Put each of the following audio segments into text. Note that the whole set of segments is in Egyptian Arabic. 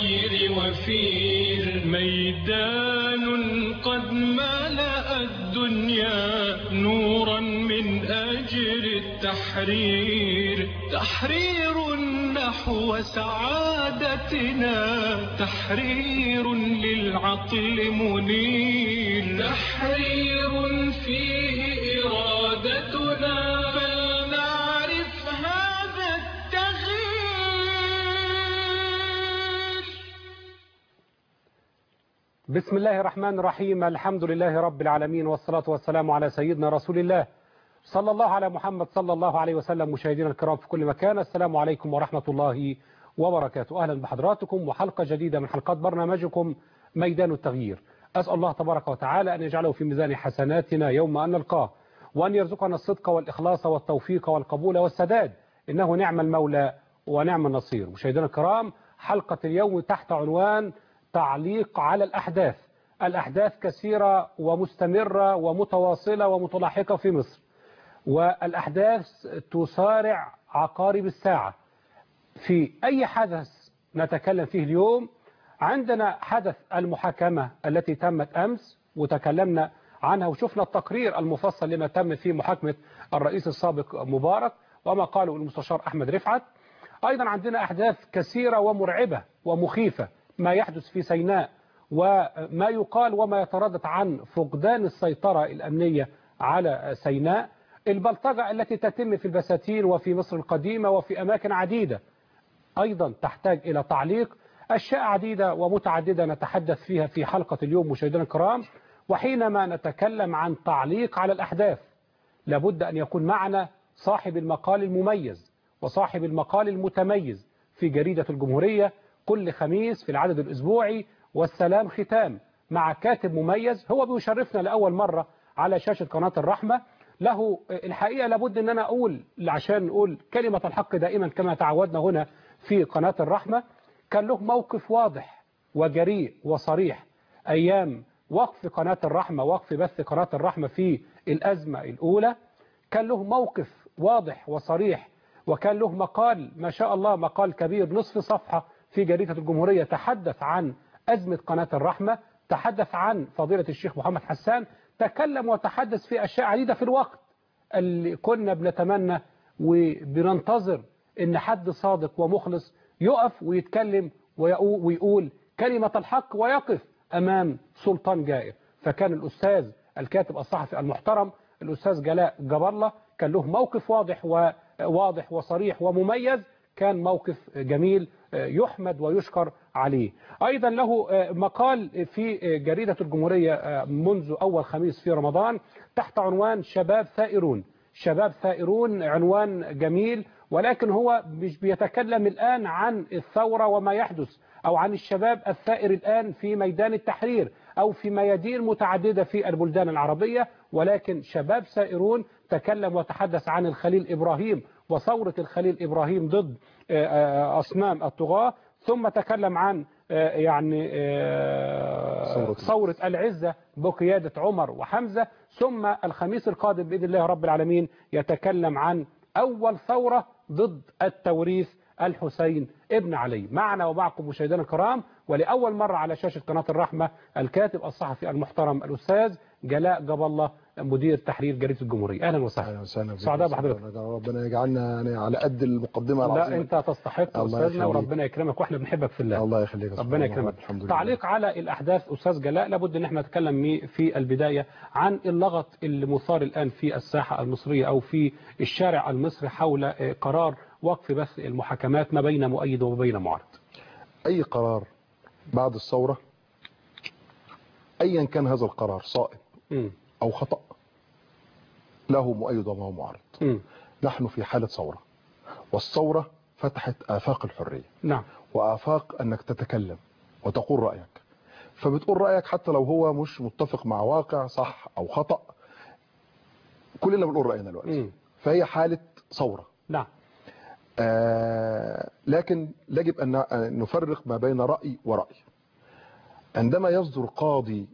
الخير وفير ميدان قد ملأ الدنيا نورا من أجل التحرير تحرير نحو سعادتنا تحرير للعقل منير تحرير فيه إرادتنا فلنعرف هذا التغيير بسم الله الرحمن الرحيم الحمد لله رب العالمين والصلاة والسلام على سيدنا رسول الله صلى الله على محمد صلى الله عليه وسلم مشاهدينا الكرام في كل مكان السلام عليكم ورحمة الله وبركاته أهلا بحضراتكم وحلقة جديدة من حلقات برنامجكم ميدان التغيير أسأل الله تبارك وتعالى أن يجعله في ميزان حسناتنا يوم أن نلقاه وأن يرزقنا الصدق والإخلاص والتوفيق والقبول والسداد إنه نعم المولى ونعم النصير مشاهدينا الكرام حلقة اليوم تحت عنوان تعليق على الأحداث الأحداث كثيرة ومستمرة ومتواصلة ومتلاحقة في مصر والأحداث تسارع عقارب الساعة في أي حدث نتكلم فيه اليوم عندنا حدث المحاكمة التي تمت أمس وتكلمنا عنها وشفنا التقرير المفصل لما تم في محاكمة الرئيس السابق مبارك وما قاله المستشار أحمد رفعت أيضا عندنا أحداث كثيرة ومرعبة ومخيفة ما يحدث في سيناء وما يقال وما يتردد عن فقدان السيطرة الأمنية على سيناء البلطجة التي تتم في البساتين وفي مصر القديمة وفي أماكن عديدة أيضا تحتاج إلى تعليق أشياء عديدة ومتعددة نتحدث فيها في حلقة اليوم مشاهدينا الكرام وحينما نتكلم عن تعليق على الأحداث لابد أن يكون معنا صاحب المقال المميز وصاحب المقال المتميز في جريدة الجمهورية كل خميس في العدد الأسبوعي والسلام ختام مع كاتب مميز هو بيشرفنا لأول مرة على شاشة قناة الرحمة له الحقيقة لابد أن أنا أقول عشان نقول كلمة الحق دائما كما تعودنا هنا في قناة الرحمة كان له موقف واضح وجريء وصريح أيام وقف قناة الرحمة وقف بث قناة الرحمة في الأزمة الأولى كان له موقف واضح وصريح وكان له مقال ما شاء الله مقال كبير نصف صفحة في جريدة الجمهورية تحدث عن أزمة قناة الرحمة تحدث عن فضيلة الشيخ محمد حسان تكلم وتحدث في أشياء عديدة في الوقت اللي كنا بنتمنى وبننتظر إن حد صادق ومخلص يقف ويتكلم ويقول كلمة الحق ويقف أمام سلطان جائر فكان الأستاذ الكاتب الصحفي المحترم الأستاذ جلاء جبر الله كان له موقف واضح وواضح وصريح ومميز كان موقف جميل يحمد ويشكر عليه أيضا له مقال في جريدة الجمهورية منذ أول خميس في رمضان تحت عنوان شباب ثائرون شباب ثائرون عنوان جميل ولكن هو مش بيتكلم الآن عن الثورة وما يحدث أو عن الشباب الثائر الآن في ميدان التحرير أو في ميادين متعددة في البلدان العربية ولكن شباب ثائرون تكلم وتحدث عن الخليل إبراهيم وثورة الخليل إبراهيم ضد أصنام الطغاة ثم تكلم عن يعني ثورة العزة بقيادة عمر وحمزة ثم الخميس القادم بإذن الله رب العالمين يتكلم عن أول ثورة ضد التوريث الحسين ابن علي معنا ومعكم مشاهدينا الكرام ولأول مرة على شاشة قناة الرحمة الكاتب الصحفي المحترم الأستاذ جلاء جاب الله مدير تحرير جريدة الجمهورية أهلا وسهلا اهلا وسهلا سعداء بحضرتك ربنا يجعلنا يعني على قد المقدمه العظيمه لا انت تستحق الله استاذنا يخليك. وربنا يكرمك واحنا بنحبك في الله الله يخليك يا ربنا سبحان الله. يكرمك الحمد لله تعليق على الأحداث أستاذ جلاء لابد أن احنا نتكلم مي- في البداية عن اللغط اللي مثار الآن في الساحة المصرية أو في الشارع المصري حول آه، قرار وقف بث المحاكمات ما بين مؤيد وما بين معارض اي قرار بعد الثوره ايا كان هذا القرار صائب مم. او خطا له مؤيد وما هو معارض مم. نحن في حاله ثوره والثوره فتحت افاق الحريه نعم وآفاق أنك تتكلم وتقول رأيك فبتقول رأيك حتى لو هو مش متفق مع واقع صح أو خطأ كلنا بنقول رأينا دلوقتي مم. فهي حالة ثورة نعم آه لكن يجب أن أن نفرق ما بين رأي ورأي عندما يصدر قاضي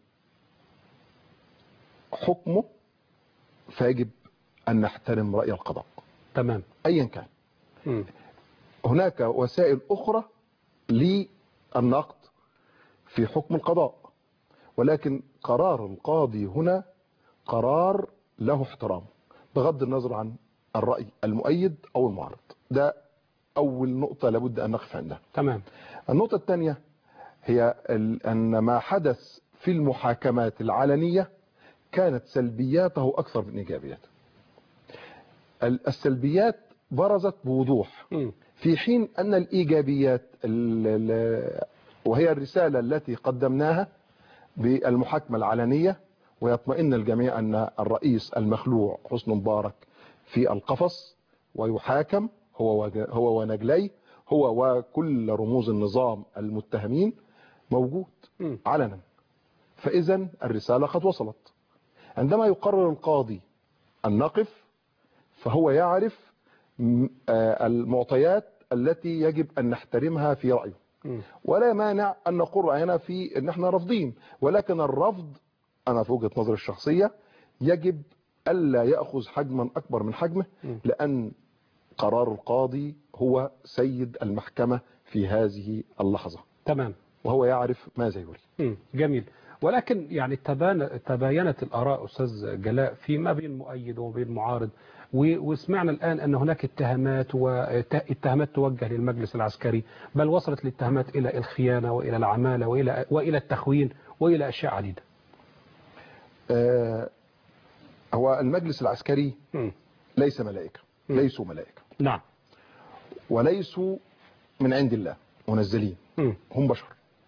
حكمه فيجب أن نحترم رأي القضاء تمام أيا كان مم. هناك وسائل أخرى النقد في حكم القضاء ولكن قرار القاضي هنا قرار له احترام بغض النظر عن الرأي المؤيد أو المعارض ده أول نقطة لابد أن نقف عندها تمام النقطة الثانية هي ال- أن ما حدث في المحاكمات العلنية كانت سلبياته أكثر من إيجابياته ال- السلبيات برزت بوضوح مم. في حين أن الإيجابيات ال- ال- وهي الرسالة التي قدمناها بالمحاكمة العلنية ويطمئن الجميع أن الرئيس المخلوع حسن مبارك في القفص ويحاكم هو وج- هو ونجليه هو وكل رموز النظام المتهمين موجود مم. علنا فإذا الرسالة قد وصلت عندما يقرر القاضي أن نقف فهو يعرف م- آه، المعطيات التي يجب أن نحترمها في رأيه مم. ولا مانع أن نقول رأينا في أن احنا رافضين ولكن الرفض أنا في وجهة نظري الشخصية يجب ألا يأخذ حجما أكبر من حجمه م. لأن قرار القاضي هو سيد المحكمة في هذه اللحظة تمام وهو يعرف ماذا يريد مم. جميل ولكن يعني تبان تباينت الآراء أستاذ جلاء فيما بين مؤيد وما بين معارض و- وسمعنا الآن أن هناك اتهامات واتهامات توجه للمجلس العسكري بل وصلت الاتهامات إلى الخيانة وإلى العمالة وإلى وإلى التخوين وإلى أشياء عديدة آه، هو المجلس العسكري مم. ليس ملائكة م. ليسوا ملائكة نعم وليسوا من عند الله منزلين مم. هم بشر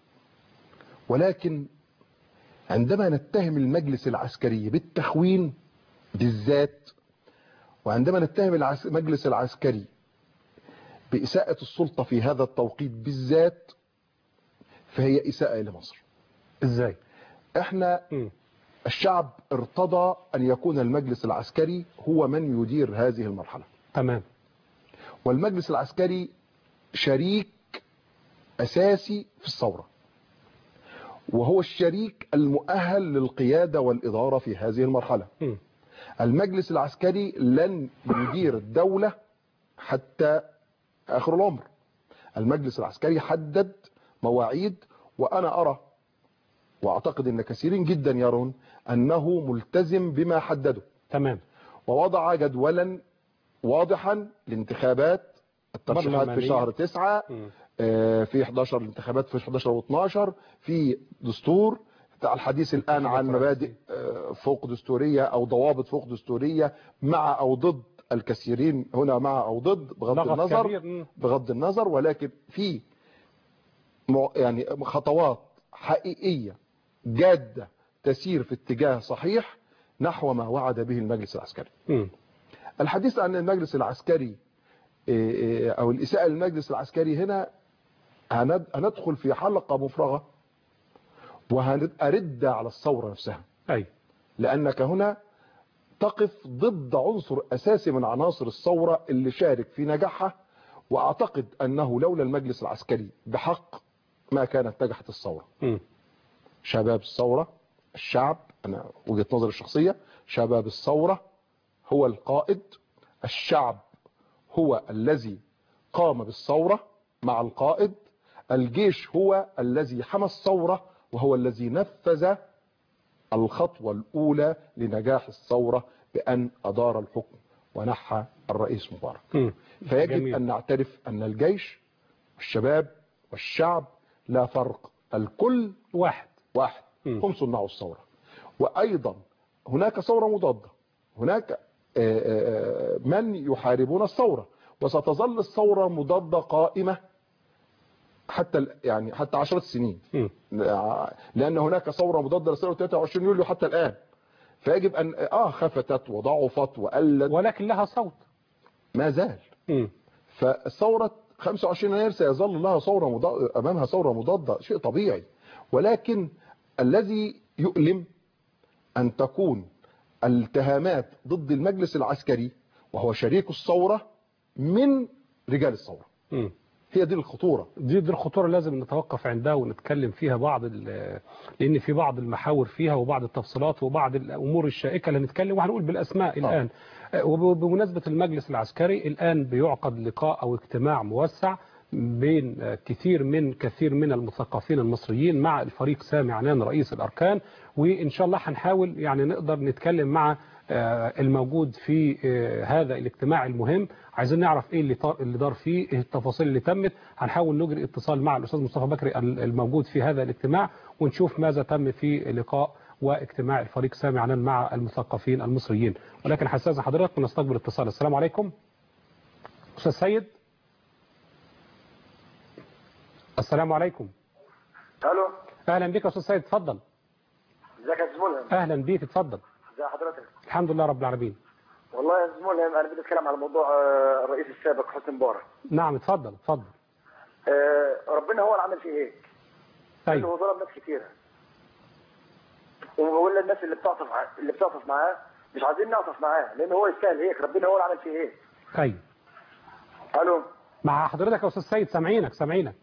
ولكن عندما نتهم المجلس العسكري بالتخوين بالذات وعندما نتهم العس- المجلس العسكري بإساءة السلطة في هذا التوقيت بالذات فهي إساءة إلى مصر إزاي احنا مم. الشعب ارتضى أن يكون المجلس العسكري هو من يدير هذه المرحلة تمام والمجلس العسكري شريك أساسي في الثورة وهو الشريك المؤهل للقيادة والإدارة في هذه المرحلة مم. المجلس العسكري لن يدير الدولة حتى آخر العمر المجلس العسكري حدد مواعيد وأنا أرى وأعتقد أن كثيرين جدا يرون أنه ملتزم بما حدده تمام ووضع جدولا واضحا لانتخابات الترشيحات في برلمانية. شهر تسعة مم. آه، في 11 الانتخابات في 11 و12 في دستور الحديث الآن عن انتخابات مبادئ آه، فوق دستورية أو ضوابط فوق دستورية مع أو ضد الكثيرين هنا مع أو ضد بغض لغط النظر كبير. مم. بغض النظر ولكن في مع- يعني خطوات حقيقية جادة تسير في اتجاه صحيح نحو ما وعد به المجلس العسكري مم. الحديث عن المجلس العسكري إيه، إيه، او الاساءه للمجلس العسكري هنا هند- هندخل في حلقه مفرغه وهنرد على الثوره نفسها أي لانك هنا تقف ضد عنصر اساسي من عناصر الثوره اللي شارك في نجاحها واعتقد انه لولا المجلس العسكري بحق ما كانت نجحت الثوره مم. شباب الثورة الشعب أنا وجهة نظري الشخصية شباب الثورة هو القائد الشعب هو الذي قام بالثورة مع القائد الجيش هو الذي حمى الثورة وهو الذي نفذ الخطوة الأولى لنجاح الثورة بأن أدار الحكم ونحى الرئيس مبارك مم. فيجب جميل. أن نعترف أن الجيش والشباب والشعب لا فرق الكل واحد واحد مم. هم صناع الثورة وأيضا هناك ثورة مضادة هناك آه، آه، من يحاربون الثورة وستظل الثورة مضادة قائمة حتى ال- يعني حتى عشرة سنين مم. لأن هناك ثورة مضادة لثورة 23 يوليو حتى الآن فيجب أن آه خفتت وضعفت وقلت ولكن لها صوت ما زال مم. فالثورة 25 يناير سيظل لها ثورة مضاد... أمامها ثورة مضادة شيء طبيعي ولكن الذي يؤلم أن تكون الاتهامات ضد المجلس العسكري وهو شريك الثورة من رجال الثورة مم. هي دي الخطورة دي دي الخطوره لازم نتوقف عندها ونتكلم فيها بعض ال- لان في بعض المحاور فيها وبعض التفصيلات وبعض الامور الشائكه اللي هنتكلم وهنقول بالاسماء الان آه، وبمناسبه المجلس العسكري الان بيعقد لقاء او اجتماع موسع بين آه، كثير من كثير من المثقفين المصريين مع الفريق سامي عنان رئيس الأركان وإن شاء الله هنحاول يعني نقدر نتكلم مع آه، الموجود في آه، هذا الاجتماع المهم عايزين نعرف ايه اللي طار- اللي دار فيه ايه التفاصيل اللي تمت هنحاول نجري اتصال مع الاستاذ مصطفى بكري ال- الموجود في هذا الاجتماع ونشوف ماذا تم في لقاء واجتماع الفريق سامي عنان مع المثقفين المصريين ولكن حساس حضرتك ونستقبل اتصال السلام عليكم استاذ سيد السلام عليكم الو اهلا بك يا استاذ سيد اتفضل ازيك يا استاذ ملهم اهلا بيك اتفضل ازي حضرتك الحمد لله رب العالمين والله يا استاذ ملهم انا بدي اتكلم على موضوع آه، الرئيس السابق حسني مبارك نعم اتفضل اتفضل آه، ربنا هو اللي عمل فيه هيك لانه ايوه هو ظلم ناس كثيره وبقول للناس اللي بتعطف ع- اللي بتعطف معاه مش عايزين نعطف معاه لان هو يستاهل هيك ربنا هو اللي عمل فيه هيك ايوه الو مع حضرتك يا استاذ سيد سامعينك سامعينك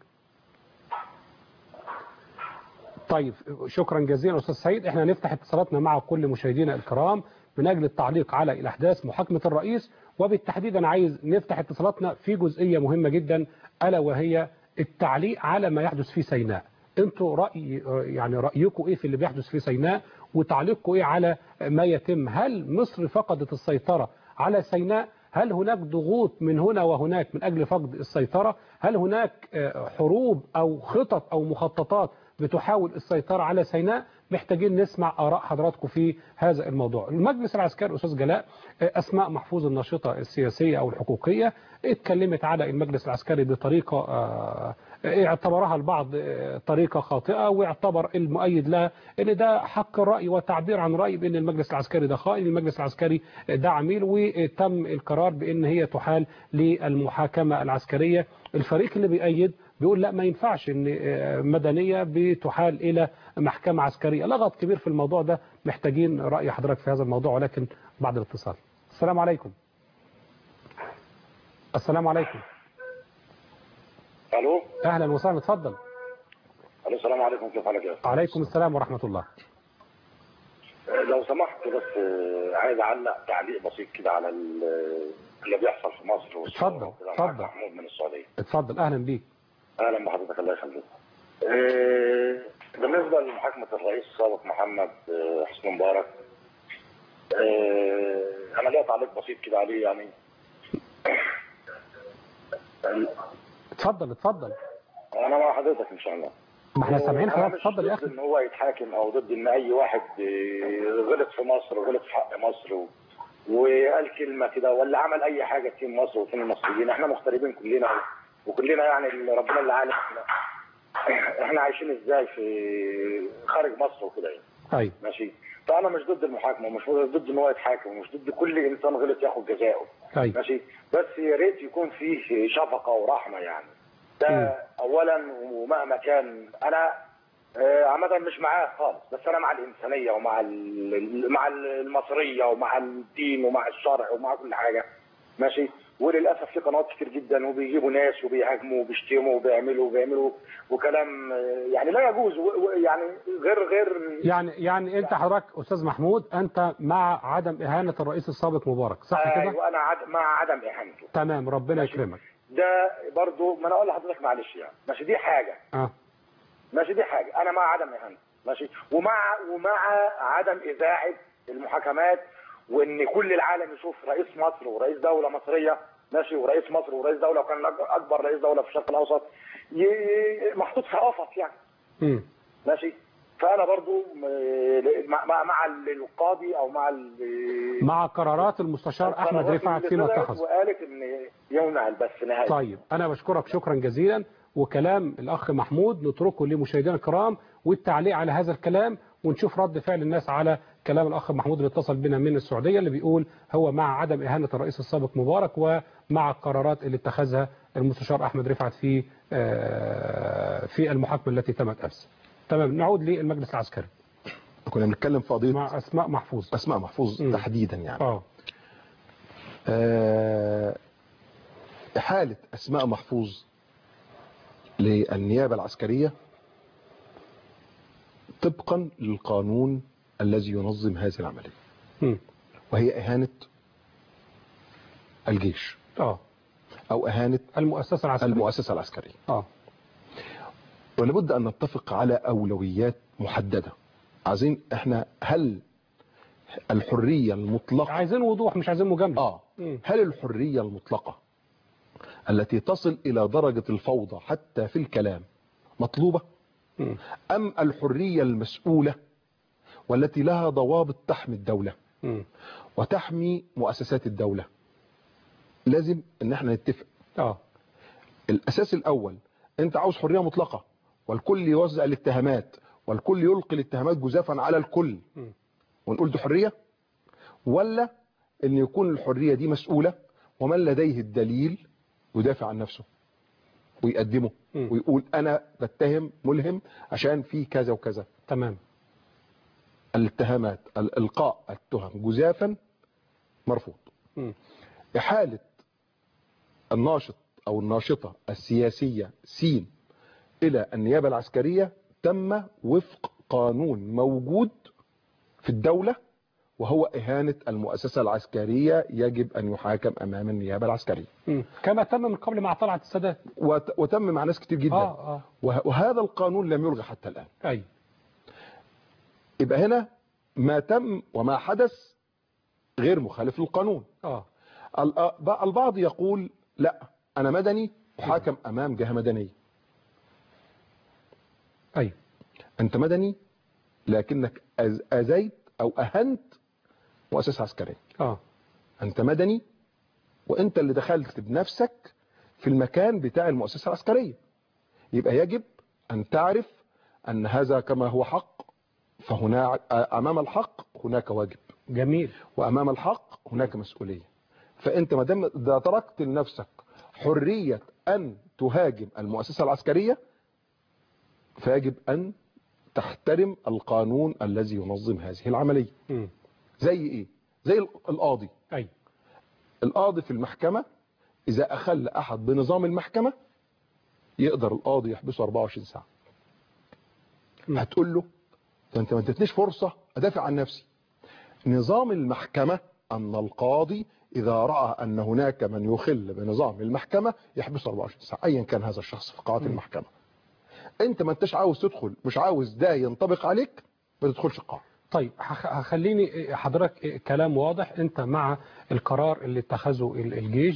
طيب شكرا جزيلا استاذ سيد احنا نفتح اتصالاتنا مع كل مشاهدينا الكرام من اجل التعليق على الاحداث محاكمه الرئيس وبالتحديد انا عايز نفتح اتصالاتنا في جزئيه مهمه جدا الا وهي التعليق على ما يحدث في سيناء انتوا راي يعني رايكم ايه في اللي بيحدث في سيناء وتعليقكم ايه على ما يتم هل مصر فقدت السيطره على سيناء هل هناك ضغوط من هنا وهناك من أجل فقد السيطرة هل هناك آه، حروب أو خطط أو مخططات بتحاول السيطرة على سيناء محتاجين نسمع آراء حضراتكم في هذا الموضوع المجلس العسكري أستاذ جلاء آه، أسماء محفوظ الناشطة السياسية أو الحقوقية اتكلمت على المجلس العسكري بطريقة آه، اعتبرها البعض آه، طريقة خاطئة واعتبر المؤيد لها ان ده حق الرأي والتعبير عن رأي بان المجلس العسكري ده خائن المجلس العسكري ده عميل وتم القرار بان هي تحال للمحاكمة العسكرية الفريق اللي بيأيد بيقول لا ما ينفعش ان آه، مدنية بتحال الى محكمة عسكرية لغط كبير في الموضوع ده محتاجين رأي حضرتك في هذا الموضوع ولكن بعد الاتصال السلام عليكم السلام عليكم الو اهلا وسهلا اتفضل الو السلام عليكم كيف حالك يا أستاذ؟ عليكم السلام ورحمة الله آه، لو سمحت بس آه، عايز اعلق تعليق بسيط كده على ال- اللي بيحصل في مصر والثورة اتفضل، وكده. معاك اتفضل. محمود من السعوديه اتفضل اهلا بيك اهلا بحضرتك الله يخليك آه، بالنسبه لمحاكمه الرئيس السابق محمد آه، حسني مبارك آه، انا ليا تعليق بسيط كده عليه يعني اتفضل اتفضل انا مع حضرتك ان شاء الله ما احنا سامعين أنا حضرتك مش اتفضل يا ضد اخي ان هو يتحاكم او ضد ان اي واحد آه، غلط في مصر وغلط في حق مصر و... وقال كلمه كده ولا عمل اي حاجه تهم مصر وتهم المصريين احنا مغتربين كلنا وكلنا يعني اللي ربنا اللي عالم احنا احنا عايشين ازاي في خارج مصر وكده يعني ايوه ماشي فانا مش ضد المحاكمه ومش ضد ان هو يتحاكم ومش ضد كل انسان غلط ياخد جزاءه ايوه ماشي بس يا ريت يكون فيه شفقه ورحمه يعني مم. ده اولا ومهما كان انا آه، عامة مش معاه خالص بس انا مع الانسانيه ومع ال- مع المصريه ومع الدين ومع الشرع ومع كل حاجه ماشي وللاسف في قنوات كتير جدا وبيجيبوا ناس وبيهاجموا وبيشتموا وبيعملوا وبيعملوا وكلام آه، يعني لا يجوز و- و- يعني غير غير يعني يعني انت حضرتك استاذ محمود انت مع عدم اهانه الرئيس السابق مبارك صح كده ايوه انا عد... مع عدم اهانته تمام ربنا ماشي. يكرمك ده برضو ما انا اقول لحضرتك معلش يعني ماشي دي حاجه اه ماشي دي حاجه انا مع عدم اهانته ماشي ومع ومع عدم اذاعه المحاكمات وان كل العالم يشوف رئيس مصر ورئيس دوله مصريه ماشي ورئيس مصر ورئيس دوله وكان أك- اكبر رئيس دوله في الشرق الاوسط ي- محطوط في قفص يعني امم ماشي فانا برضو م- مع, مع, مع القاضي او مع ال- مع قرارات المستشار احمد القرارات رفعت اللي فيما طلعت اتخذ وقالت ان يمنع البث نهائي طيب انا بشكرك شكرا جزيلا وكلام الاخ محمود نتركه لمشاهدينا الكرام والتعليق على هذا الكلام ونشوف رد فعل الناس على كلام الاخ محمود اللي اتصل بنا من السعوديه اللي بيقول هو مع عدم اهانه الرئيس السابق مبارك ومع القرارات اللي اتخذها المستشار احمد رفعت في آه، في المحاكمه التي تمت امس. تمام نعود للمجلس العسكري كنا بنتكلم في قضيه مع اسماء محفوظ. اسماء محفوظ مم. تحديدا يعني اه آه، إحالة أسماء محفوظ للنيابة العسكرية طبقا للقانون الذي ينظم هذه العملية مم. وهي إهانة الجيش اه أو إهانة المؤسسة العسكرية المؤسسة العسكرية اه ولابد أن نتفق على أولويات محددة عايزين احنا هل الحرية المطلقة عايزين وضوح مش عايزين مجاملة آه مم. هل الحرية المطلقة التي تصل إلى درجة الفوضى حتى في الكلام مطلوبة مم. أم الحرية المسؤولة والتي لها ضوابط تحمي الدولة مم. وتحمي مؤسسات الدولة لازم ان احنا نتفق اه الاساس الاول انت عاوز حرية مطلقة والكل يوزع الاتهامات والكل يلقي الاتهامات جزافا على الكل م. ونقول دي حرية ولا ان يكون الحرية دي مسؤولة ومن لديه الدليل يدافع عن نفسه ويقدمه م. ويقول انا بتهم ملهم عشان في كذا وكذا تمام الاتهامات الالقاء التهم جزافا مرفوض مم. إحالة الناشط أو الناشطة السياسية سين إلى النيابة العسكرية تم وفق قانون موجود في الدولة وهو إهانة المؤسسة العسكرية يجب أن يحاكم أمام النيابة العسكرية مم. كما تم من قبل مع طلعت السادات وت- وتم مع ناس كتير جدا اه اه وه- وهذا القانون لم يلغى حتى الآن اي يبقى هنا ما تم وما حدث غير مخالف للقانون اه الأ- البعض يقول لا أنا مدني أحاكم أمام جهة مدنية اي أنت مدني لكنك أز- أذيت أو أهنت مؤسسة عسكرية اه أنت مدني وأنت اللي دخلت بنفسك في المكان بتاع المؤسسة العسكرية يبقى يجب أن تعرف أن هذا كما هو حق فهنا أمام الحق هناك واجب جميل وأمام الحق هناك مسؤولية فأنت ما دام إذا تركت لنفسك حرية أن تهاجم المؤسسة العسكرية فيجب أن تحترم القانون الذي ينظم هذه العملية مم. زي إيه؟ زي القاضي اي القاضي في المحكمة إذا أخل أحد بنظام المحكمة يقدر القاضي يحبسه 24 ساعة مم. هتقول له ده أنت ما ادتنيش فرصة أدافع عن نفسي نظام المحكمة أن القاضي إذا رأى أن هناك من يخل بنظام المحكمة يحبسه 24 ساعة أيا كان هذا الشخص في قاعة المحكمة أنت ما أنتش عاوز تدخل مش عاوز ده ينطبق عليك ما تدخلش القاعة طيب هخ- هخليني حضرتك كلام واضح انت مع القرار اللي اتخذه ال- الجيش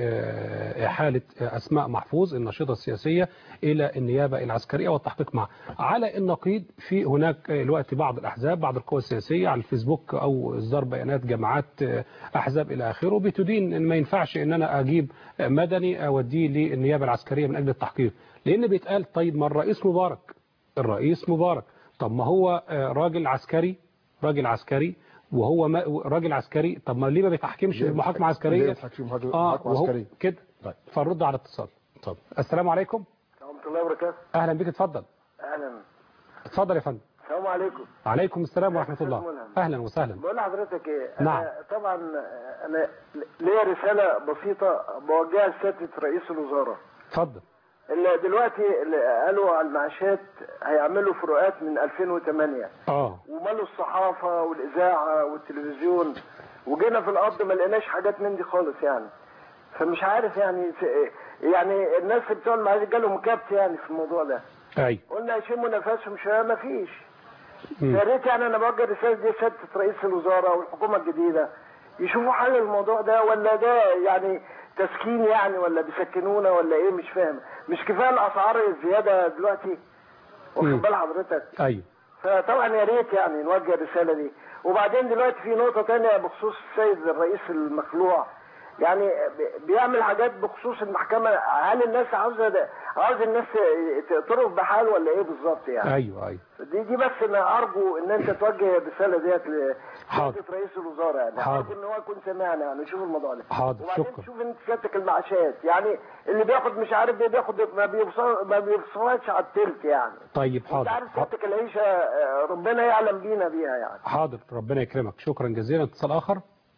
بإحالة أسماء محفوظ الناشطة السياسية إلى النيابة العسكرية والتحقيق معها على النقيض في هناك الوقت بعض الأحزاب بعض القوى السياسية على الفيسبوك أو إصدار بيانات جماعات أحزاب إلى آخره بتدين إن ما ينفعش إن أنا أجيب مدني أوديه للنيابة العسكرية من أجل التحقيق لأن بيتقال طيب ما الرئيس مبارك الرئيس مبارك طب ما هو آه، راجل عسكري راجل عسكري وهو ما راجل عسكري طب ما ليه ما بيتحكمش ليه محاكمه ليه عسكريه بتحكم محاكمة اه محاكمة وهو عسكرية كده طيب فنرد على اتصال طب السلام عليكم ورحمة الله وبركاته اهلا بك اتفضل أهلا اتفضل يا فندم السلام عليكم عليكم السلام ورحمه أستاذ الله ملهم. اهلا وسهلا بقول لحضرتك ايه نعم. أنا طبعا انا ليا رساله بسيطه بوجهها لسياده رئيس الوزراء اتفضل اللي دلوقتي اللي قالوا على المعاشات هيعملوا فروقات من 2008 اه ومالوا الصحافه والاذاعه والتلفزيون وجينا في الارض ما لقيناش حاجات من دي خالص يعني فمش عارف يعني يعني الناس بتوع المعاشات جالهم كبت يعني في الموضوع ده اي قلنا يشموا نفسهم شويه ما فيش مم. يا ريت يعني انا بوجه رساله دي سياده رئيس الوزراء والحكومه الجديده يشوفوا حل الموضوع ده ولا ده يعني تسكين يعني ولا بيسكنونا ولا ايه مش فاهم مش كفايه الاسعار الزياده دلوقتي مم. واخد بال حضرتك ايوه فطبعا يا ريت يعني نوجه الرساله دي وبعدين دلوقتي في نقطه تانية بخصوص السيد الرئيس المخلوع يعني بي- بيعمل حاجات بخصوص المحكمه هل الناس عاوزه ده- عاوز الناس ت- ترف بحال ولا ايه بالظبط يعني ايوه ايوه دي دي بس انا ارجو ان انت توجه الرساله ديت حاضر. لسياده رئيس الوزراء يعني حاضر. ارجو ان هو يكون سمعنا يعني نشوف الموضوع ده حاضر، وبعدين شكرا. شوف انت سيادتك المعاشات يعني اللي بياخد مش عارف ايه بياخد ما بيوصل ما بيوصلش على التلت يعني طيب انت حاضر عارف سيادتك العيشه آه، ربنا يعلم بينا بيها يعني حاضر ربنا يكرمك شكرا جزيلا اتصال اخر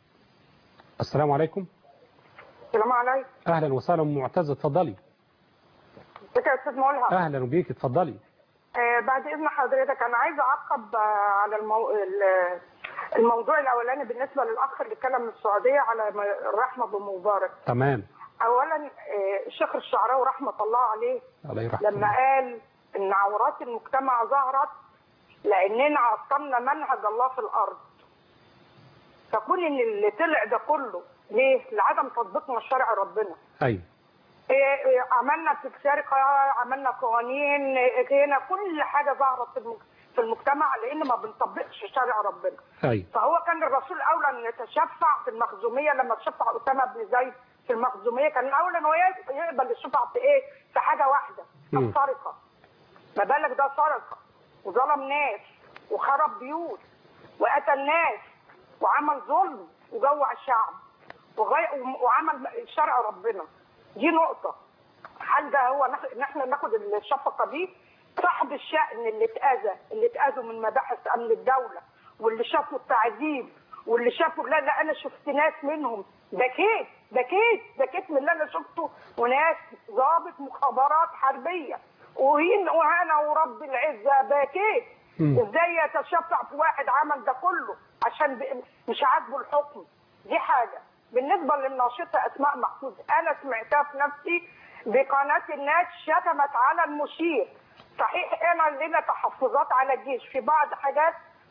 السلام عليكم السلام عليكم اهلا وسهلا أم معتز اتفضلي ازيك يا استاذ ملهم اهلا بيك اتفضلي آه بعد اذن حضرتك انا عايزه اعقب آه على المو... ال- الموضوع الاولاني بالنسبه للاخ اللي اتكلم من السعوديه على م- الرحمه بمبارك تمام اولا آه، الشيخ الشعراوي رحمه الله عليه الله يرحمه لما قال ان عورات المجتمع ظهرت لاننا عطلنا منهج الله في الارض فكون ان اللي طلع ده كله ليه؟ لعدم تطبيقنا لشرع ربنا ايوه إيه إيه عملنا في سرقه عملنا قوانين إيه هنا كل حاجه ظهرت في المج- في المجتمع لان ما بنطبقش شرع ربنا ايوه فهو كان الرسول اولى ان يتشفع في المخزوميه لما تشفع اسامه بن زيد في المخزوميه كان اولى ان هو يقبل الشفعه في ايه؟ في حاجه واحده مم. السرقه ما بالك ده سرقه وظلم ناس وخرب بيوت وقتل ناس وعمل ظلم وجوع الشعب وغي... وعمل شرع ربنا دي نقطة هل ده هو ناخ- ان احنا ناخد الشفقة دي صاحب الشأن اللي اتأذى اللي اتأذوا من مباحث أمن الدولة واللي شافوا التعذيب واللي شافوا لا لا أنا شفت ناس منهم بكيت بكيت بكيت من اللي أنا شفته وناس ضابط مخابرات حربية وهين وهنا ورب العزة بكيت مم. ازاي يتشفع في واحد عمل ده كله عشان ب- مش عاجبه الحكم دي حاجة بالنسبة للناشطة أسماء محفوظ أنا سمعتها في نفسي بقناة الناس شتمت على المشير صحيح أنا لنا تحفظات على الجيش في بعض حاجات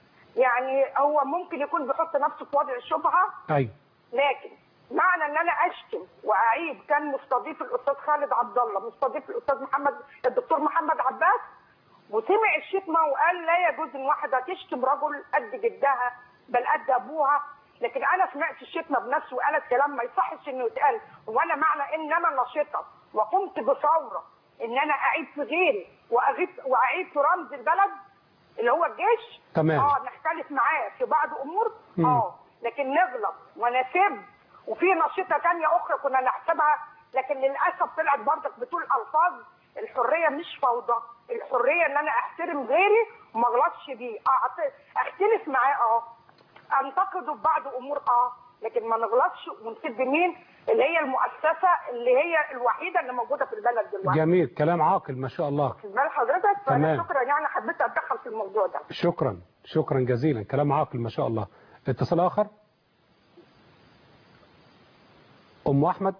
يعني هو ممكن يكون بيحط نفسه في وضع الشبهة ايوه لكن معنى ان انا اشتم واعيب كان مستضيف الاستاذ خالد عبد الله مستضيف الاستاذ محمد الدكتور محمد عباس وسمع الشتمه وقال لا يجوز ان واحده تشتم رجل قد جدها بل قد ابوها لكن انا سمعت الشتمه بنفسي وقالت كلام ما يصحش انه يتقال وانا معنى ان انا نشطه وقمت بثوره ان انا اعيب في غيري واغيب واعيب في رمز البلد اللي هو الجيش تمام. اه نختلف معاه في بعض امور مم. اه لكن نغلط ونسب وفي نشيطه تانية اخرى كنا نحسبها لكن للاسف طلعت برضك بتقول الفاظ الحريه مش فوضى الحريه ان انا احترم غيري وما اغلطش بيه أعت- اختلف معاه اه انتقده في بعض امور اه لكن ما نغلطش ونسب مين اللي هي المؤسسه اللي هي الوحيده اللي موجوده في البلد دلوقتي جميل كلام عاقل ما شاء الله في بال حضرتك تمام. فانا شكرا يعني حبيت اتدخل في الموضوع ده شكرا شكرا جزيلا كلام عاقل ما شاء الله اتصال آخر أم أحمد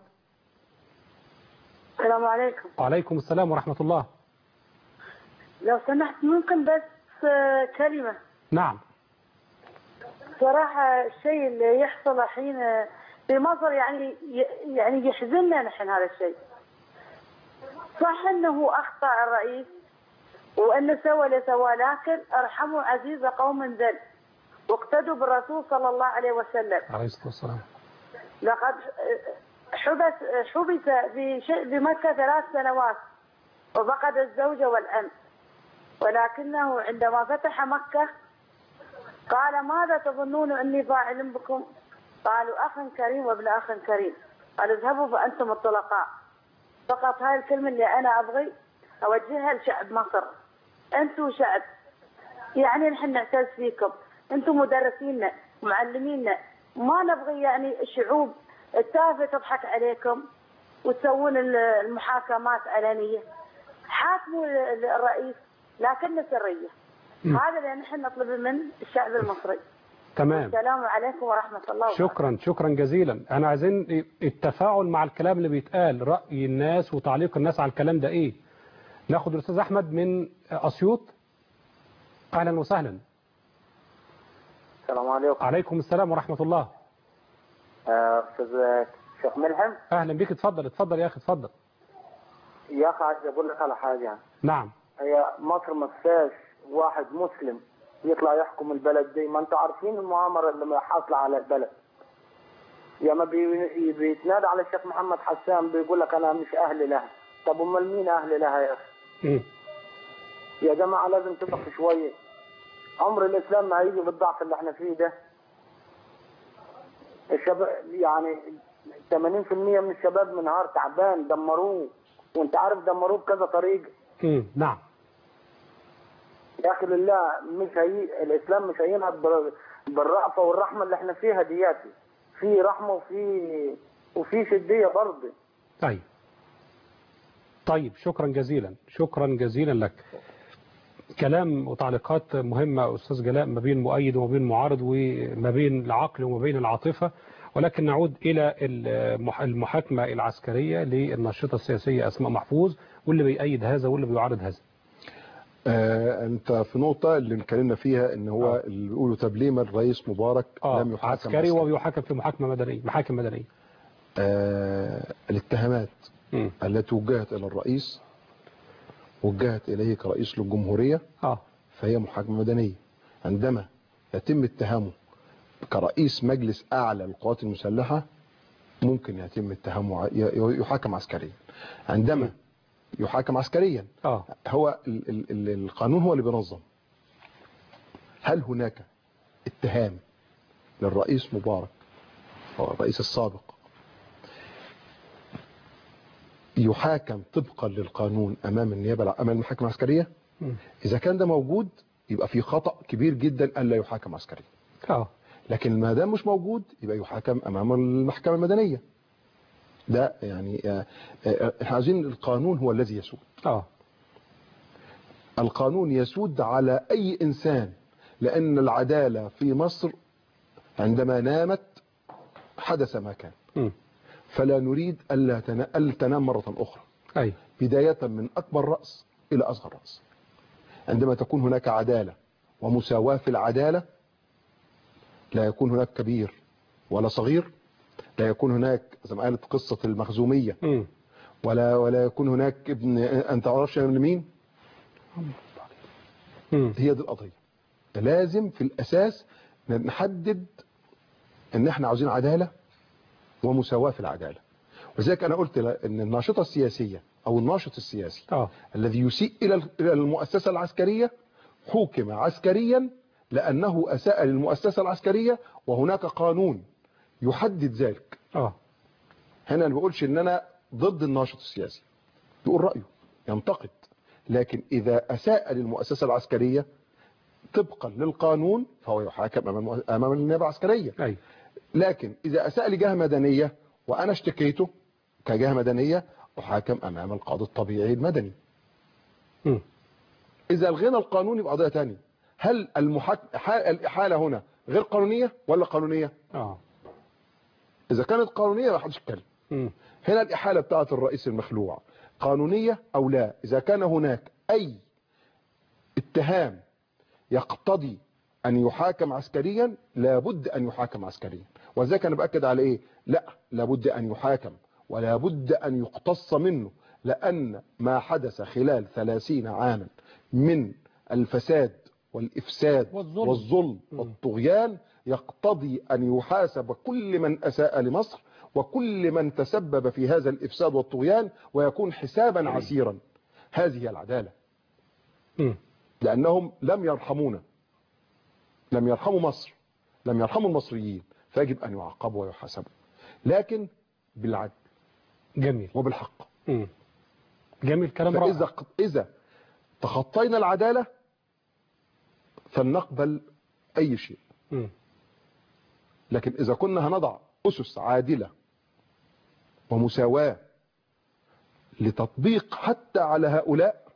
السلام عليكم وعليكم السلام ورحمة الله لو سمحت ممكن بس آه، كلمة نعم صراحة الشيء اللي يحصل الحين آه، في مصر يعني ي- يعني يحزننا نحن هذا الشيء صح انه اخطا الرئيس وانه سوى اللي سواه لكن ارحموا عزيز قوم ذل واقتدوا بالرسول صلى الله عليه وسلم عليه الصلاة والسلام لقد حبس حبس في شيء بمكة ثلاث سنوات وفقد الزوجة والأم ولكنه عندما فتح مكة قال ماذا تظنون أني فاعل بكم قالوا أخ كريم وابن أخ كريم قال اذهبوا فأنتم الطلقاء فقط هاي الكلمة اللي أنا أبغي أوجهها لشعب مصر أنتم شعب يعني نحن نعتز فيكم انتم مدرسينا معلمينا ما نبغي يعني الشعوب التافهه تضحك عليكم وتسوون ال- المحاكمات علنيه حاكموا ال- الرئيس لكن سريه مم. هذا اللي نحن نطلب من الشعب المصري تمام السلام عليكم ورحمه الله وبركاته شكرا شكرا جزيلا أنا عايزين التفاعل مع الكلام اللي بيتقال رأي الناس وتعليق الناس على الكلام ده إيه ناخد الأستاذ أحمد من أسيوط أهلا وسهلا السلام عليكم عليكم السلام ورحمة الله آه، استاذ شيخ ملهم أهلا بك اتفضل اتفضل يا أخي اتفضل يا اخي عايز اقول لك على حاجه نعم هي مصر ما فيهاش واحد مسلم يطلع يحكم البلد دي ما انتوا عارفين المؤامره اللي حاصله على البلد يا ما بي- بيتنادى على الشيخ محمد حسان بيقول لك انا مش اهل لها طب امال مين اهل لها يا اخي مم. يا جماعه لازم تقف شويه عمر الاسلام ما هيجي بالضعف اللي احنا فيه ده الشباب يعني 80% من الشباب من نهار تعبان دمروه وانت عارف دمروه بكذا طريقه مم. نعم يا اخي لله مش هي الاسلام مش هينهض بال- بالرأفه والرحمه اللي احنا فيها دياتي في رحمه وفي وفي شديه برضه طيب طيب شكرا جزيلا شكرا جزيلا لك كلام وتعليقات مهمة أستاذ جلاء ما بين مؤيد وما بين معارض وما بين العقل وما بين العاطفة ولكن نعود إلى المح- المحاكمة العسكرية للناشطة السياسية أسماء محفوظ واللي بيأيد هذا واللي بيعارض هذا آه انت في نقطة اللي اتكلمنا فيها ان هو آه. اللي بيقولوا طب ليه ما الرئيس مبارك آه لم يحاكم عسكري وبيحاكم في محاكمة مدنية محاكم مدنية آه الاتهامات مم. التي وجهت الى الرئيس وجهت اليه كرئيس للجمهورية آه فهي محاكمة مدنية عندما يتم اتهامه كرئيس مجلس اعلى للقوات المسلحة ممكن يتم اتهامه ع- ي- يحاكم عسكريا عندما يحاكم عسكريا آه هو ال ال ال القانون هو اللي بينظم هل هناك اتهام للرئيس مبارك هو الرئيس السابق يحاكم طبقا للقانون امام النيابه الع- امام المحاكم العسكريه مم. اذا كان ده موجود يبقى في خطا كبير جدا الا يحاكم عسكريا آه لكن ما دام مش موجود يبقى يحاكم امام المحكمه المدنيه ده يعني آه، آه، احنا عايزين القانون هو الذي يسود آه القانون يسود على أي إنسان لأن العدالة في مصر عندما نامت حدث ما كان مم. فلا نريد ألا تنا- ألا تنام مرة أخرى أي بداية من أكبر رأس إلى أصغر رأس عندما تكون هناك عدالة ومساواة في العدالة لا يكون هناك كبير ولا صغير لا يكون هناك زي ما قالت قصة المخزومية مم. ولا ولا يكون هناك ابن أنت تعرفش من مين مم. هي دي القضية لازم في الأساس نحدد ان احنا عاوزين عدالة ومساواة في العدالة ولذلك انا قلت لا- ان الناشطة السياسية او الناشط السياسي آه الذي يسيء الى إلى المؤسسة العسكرية حكم عسكريا لانه اساء للمؤسسة العسكرية وهناك قانون يحدد ذلك آه هنا ما بقولش ان انا ضد الناشط السياسي يقول رأيه ينتقد لكن اذا اساء للمؤسسة العسكرية طبقا للقانون فهو يحاكم امام المؤ- امام النيابة العسكرية أي لكن اذا اساء لجهة مدنية وانا اشتكيته كجهة مدنية احاكم امام القاضي الطبيعي المدني مم. اذا الغينا القانون يبقى قضية تانية هل المحاك... ح- الاحالة هنا غير قانونية ولا قانونية آه اذا كانت قانونية ما حدش يتكلم مم. هنا الإحالة بتاعة الرئيس المخلوع قانونية أو لا إذا كان هناك أي اتهام يقتضي أن يحاكم عسكريا لابد أن يحاكم عسكريا وذلك أنا بأكد على إيه لا لابد أن يحاكم ولا بد أن يقتص منه لأن ما حدث خلال ثلاثين عاما من الفساد والإفساد والظلم. والظلم والطغيان يقتضي أن يحاسب كل من أساء لمصر وكل من تسبب في هذا الإفساد والطغيان ويكون حسابا عسيرا هذه هي العدالة مم. لأنهم لم يرحمونا لم يرحموا مصر لم يرحموا المصريين فيجب أن يعاقبوا ويحاسبوا لكن بالعدل جميل وبالحق مم. جميل كلام فإذا رائع إذا تخطينا العدالة فلنقبل أي شيء مم. لكن إذا كنا هنضع أسس عادلة ومساواة لتطبيق حتى على هؤلاء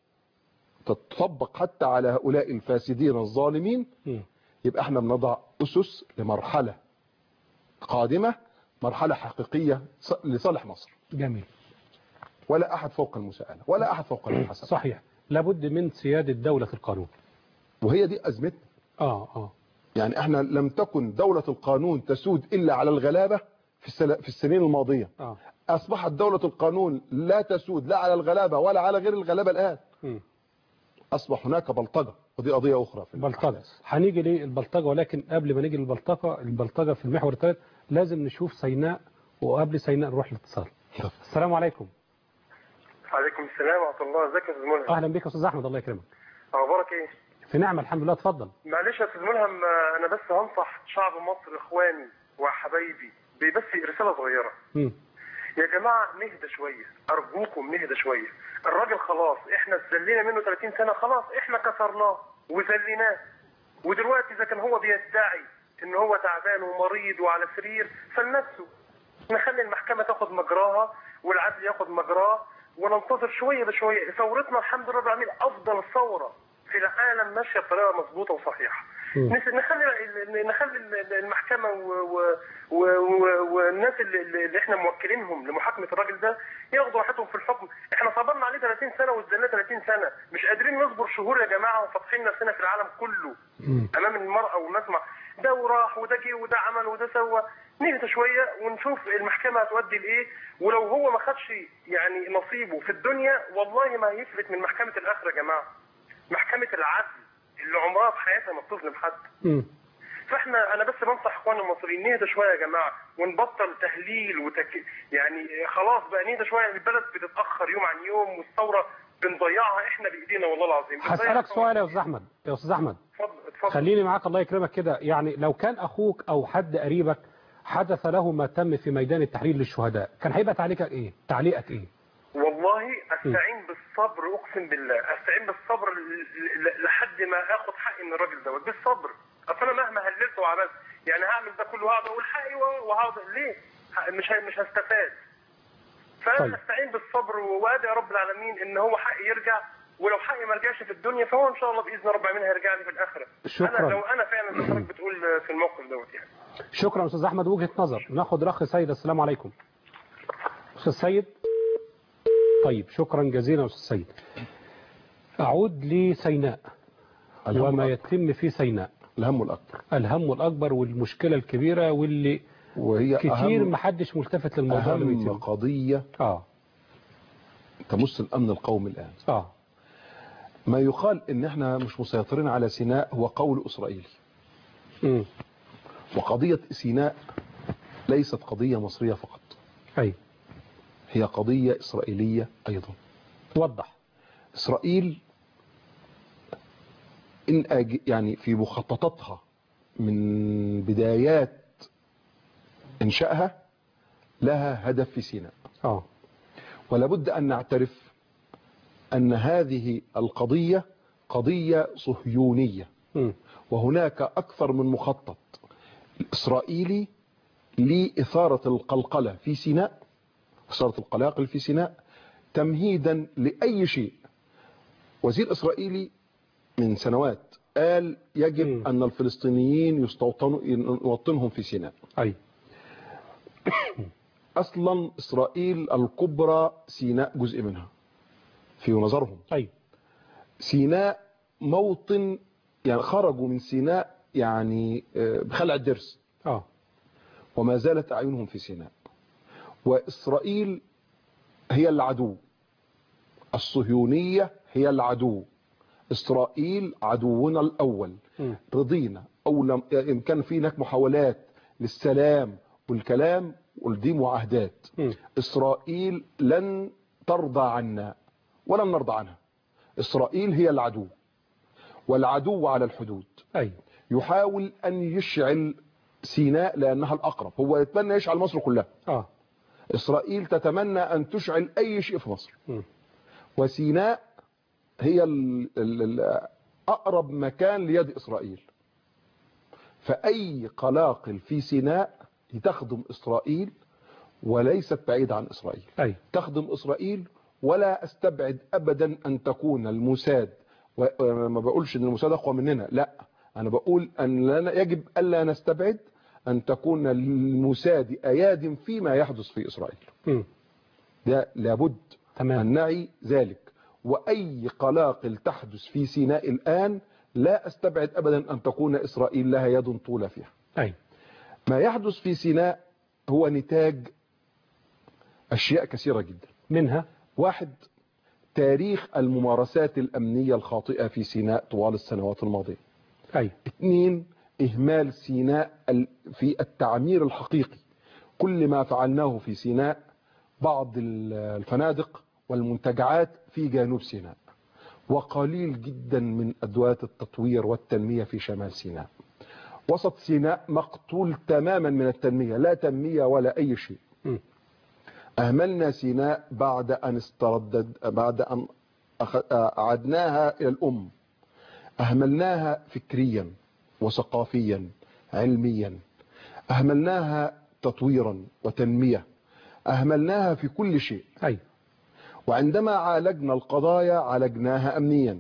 تطبق حتى على هؤلاء الفاسدين الظالمين مم. يبقى احنا بنضع أسس لمرحلة قادمة مرحلة حقيقية ص- لصالح مصر جميل ولا أحد فوق المساءلة ولا أحد فوق المحاسبة صحيح لابد من سيادة دولة القانون وهي دي أزمتنا آه آه يعني احنا لم تكن دولة القانون تسود إلا على الغلابة في السل- في السنين الماضية آه أصبحت دولة القانون لا تسود لا على الغلابة ولا على غير الغلابة الآن مم. أصبح هناك بلطجة ودي قضية أخرى في بلطجة الأحداث. هنيجي للبلطجة ولكن قبل ما نيجي للبلطجة البلطجة في المحور الثالث لازم نشوف سيناء وقبل سيناء نروح الاتصال السلام عليكم عليكم السلام ورحمه الله ازيك يا استاذ ملهم اهلا بك يا استاذ احمد الله يكرمك اخبارك ايه في نعمة الحمد لله اتفضل معلش يا استاذ ملهم آه، انا بس هنصح شعب مصر اخواني وحبايبي بس رساله صغيره مم. يا جماعه نهدى شويه ارجوكم نهدى شويه الراجل خلاص احنا اتذلينا منه 30 سنه خلاص احنا كسرناه وذليناه ودلوقتي اذا كان هو بيدعي ان هو تعبان ومريض وعلى سرير فلنفسه نخلي المحكمه تاخد مجراها والعدل ياخد مجراه وننتظر شويه بشويه ثورتنا الحمد لله رب العالمين افضل ثوره في العالم ماشيه بطريقه مظبوطه وصحيحه مم. نس- نخلي نخلي المحكمه و- و- و- و- والناس اللي, اللي احنا موكلينهم لمحاكمه الراجل ده ياخدوا راحتهم في الحكم احنا صبرنا عليه 30 سنه وازدلنا 30 سنه مش قادرين نصبر شهور يا جماعه وفاتحين نفسنا في العالم كله مم. امام المراه ونسمع ده وراح وده جه وده عمل وده سوى نهدى شويه ونشوف المحكمه هتودي لايه ولو هو ما خدش يعني نصيبه في الدنيا والله ما هيفلت من محكمه الاخره يا جماعه محكمه العدل اللي عمرها في حياتها ما بتظلم حد مم. فاحنا انا بس بنصح اخواننا المصريين نهدى شويه يا جماعه ونبطل تهليل وتك... يعني خلاص بقى نهدى شويه البلد بتتاخر يوم عن يوم والثوره بنضيعها احنا بايدينا والله العظيم هسألك سؤال يا أستاذ أحمد يا أستاذ أحمد اتفضل اتفضل خليني معاك الله يكرمك كده يعني لو كان أخوك أو حد قريبك حدث له ما تم في ميدان التحرير للشهداء كان هيبقى تعليقك إيه تعليقك إيه والله استعين بالصبر اقسم بالله استعين بالصبر ل- ل- لحد ما اخد حقي من الراجل دوت بالصبر اصل انا مهما هللت وعملت يعني هعمل ده كله وهقعد اقول حقي و- وهقعد ليه ه- مش ه- مش هستفاد فانا طيب. استعين بالصبر وادعي رب العالمين ان هو حقي يرجع ولو حقي ما رجعش في الدنيا فهو ان شاء الله باذن رب العالمين هيرجع لي في الاخره شكراً. انا لو انا فعلا زي ما حضرتك بتقول في الموقف دوت يعني شكرا أستاذ أحمد وجهة نظر ناخد الأخ سيد السلام عليكم أستاذ سيد طيب شكرا جزيلا أستاذ سيد أعود لسيناء الهم وما الأكبر. يتم في سيناء الهم الأكبر الهم الأكبر والمشكلة الكبيرة واللي وهي كتير أهم, محدش ملتفت للموضوع اللي أهم بيتم قضية آه تمس الأمن القومي الآن آه ما يقال إن إحنا مش مسيطرين على سيناء هو قول إسرائيلي مم. وقضية سيناء ليست قضية مصرية فقط أي هي قضية إسرائيلية أيضا وضح إسرائيل إن أج... يعني في مخططاتها من بدايات إنشائها لها هدف في سيناء آه ولا بد أن نعترف أن هذه القضية قضية صهيونية مم. وهناك أكثر من مخطط إسرائيلي لإثارة القلقلة في سيناء إثارة القلاقل في سيناء تمهيدا لأي شيء وزير إسرائيلي من سنوات قال يجب مم. أن الفلسطينيين يستوطنوا نوطنهم في سيناء أي أصلا إسرائيل الكبرى سيناء جزء منها في نظرهم أي سيناء موطن يعني خرجوا من سيناء يعني آه، بخلع الدرس آه وما زالت أعينهم في سيناء وإسرائيل هي العدو الصهيونية هي العدو إسرائيل عدونا الأول مم. رضينا أو لم إن كان في هناك محاولات للسلام والكلام ودي معاهدات مم. إسرائيل لن ترضى عنا ولن نرضى عنها إسرائيل هي العدو والعدو على الحدود أي يحاول أن يشعل سيناء لأنها الأقرب هو يتمنى يشعل مصر كلها آه إسرائيل تتمنى أن تشعل أي شيء في مصر مم. وسيناء هي ال ال ال أقرب مكان ليد إسرائيل فأي قلاقل في سيناء تخدم إسرائيل وليست بعيدة عن إسرائيل أي تخدم إسرائيل ولا أستبعد أبدا أن تكون الموساد وأنا ما بقولش أن الموساد أقوى مننا لا أنا بقول أن لنا يجب ألا نستبعد أن تكون الموساد أياد فيما يحدث في إسرائيل مم. ده لابد تمام. أن نعي ذلك وأي قلاقل تحدث في سيناء الآن لا أستبعد أبدا أن تكون إسرائيل لها يد طولة فيها أي ما يحدث في سيناء هو نتاج أشياء كثيرة جدا منها واحد تاريخ الممارسات الأمنية الخاطئة في سيناء طوال السنوات الماضية أي اثنين إهمال سيناء ال- في التعمير الحقيقي كل ما فعلناه في سيناء بعض ال- الفنادق والمنتجعات في جنوب سيناء وقليل جدا من أدوات التطوير والتنمية في شمال سيناء وسط سيناء مقتول تماما من التنمية لا تنمية ولا أي شيء مم. أهملنا سيناء بعد أن استردد بعد أن أخ- أعدناها إلى الأم أهملناها فكريا وثقافيا علميا أهملناها تطويرا وتنمية أهملناها في كل شيء أي وعندما عالجنا القضايا عالجناها أمنيا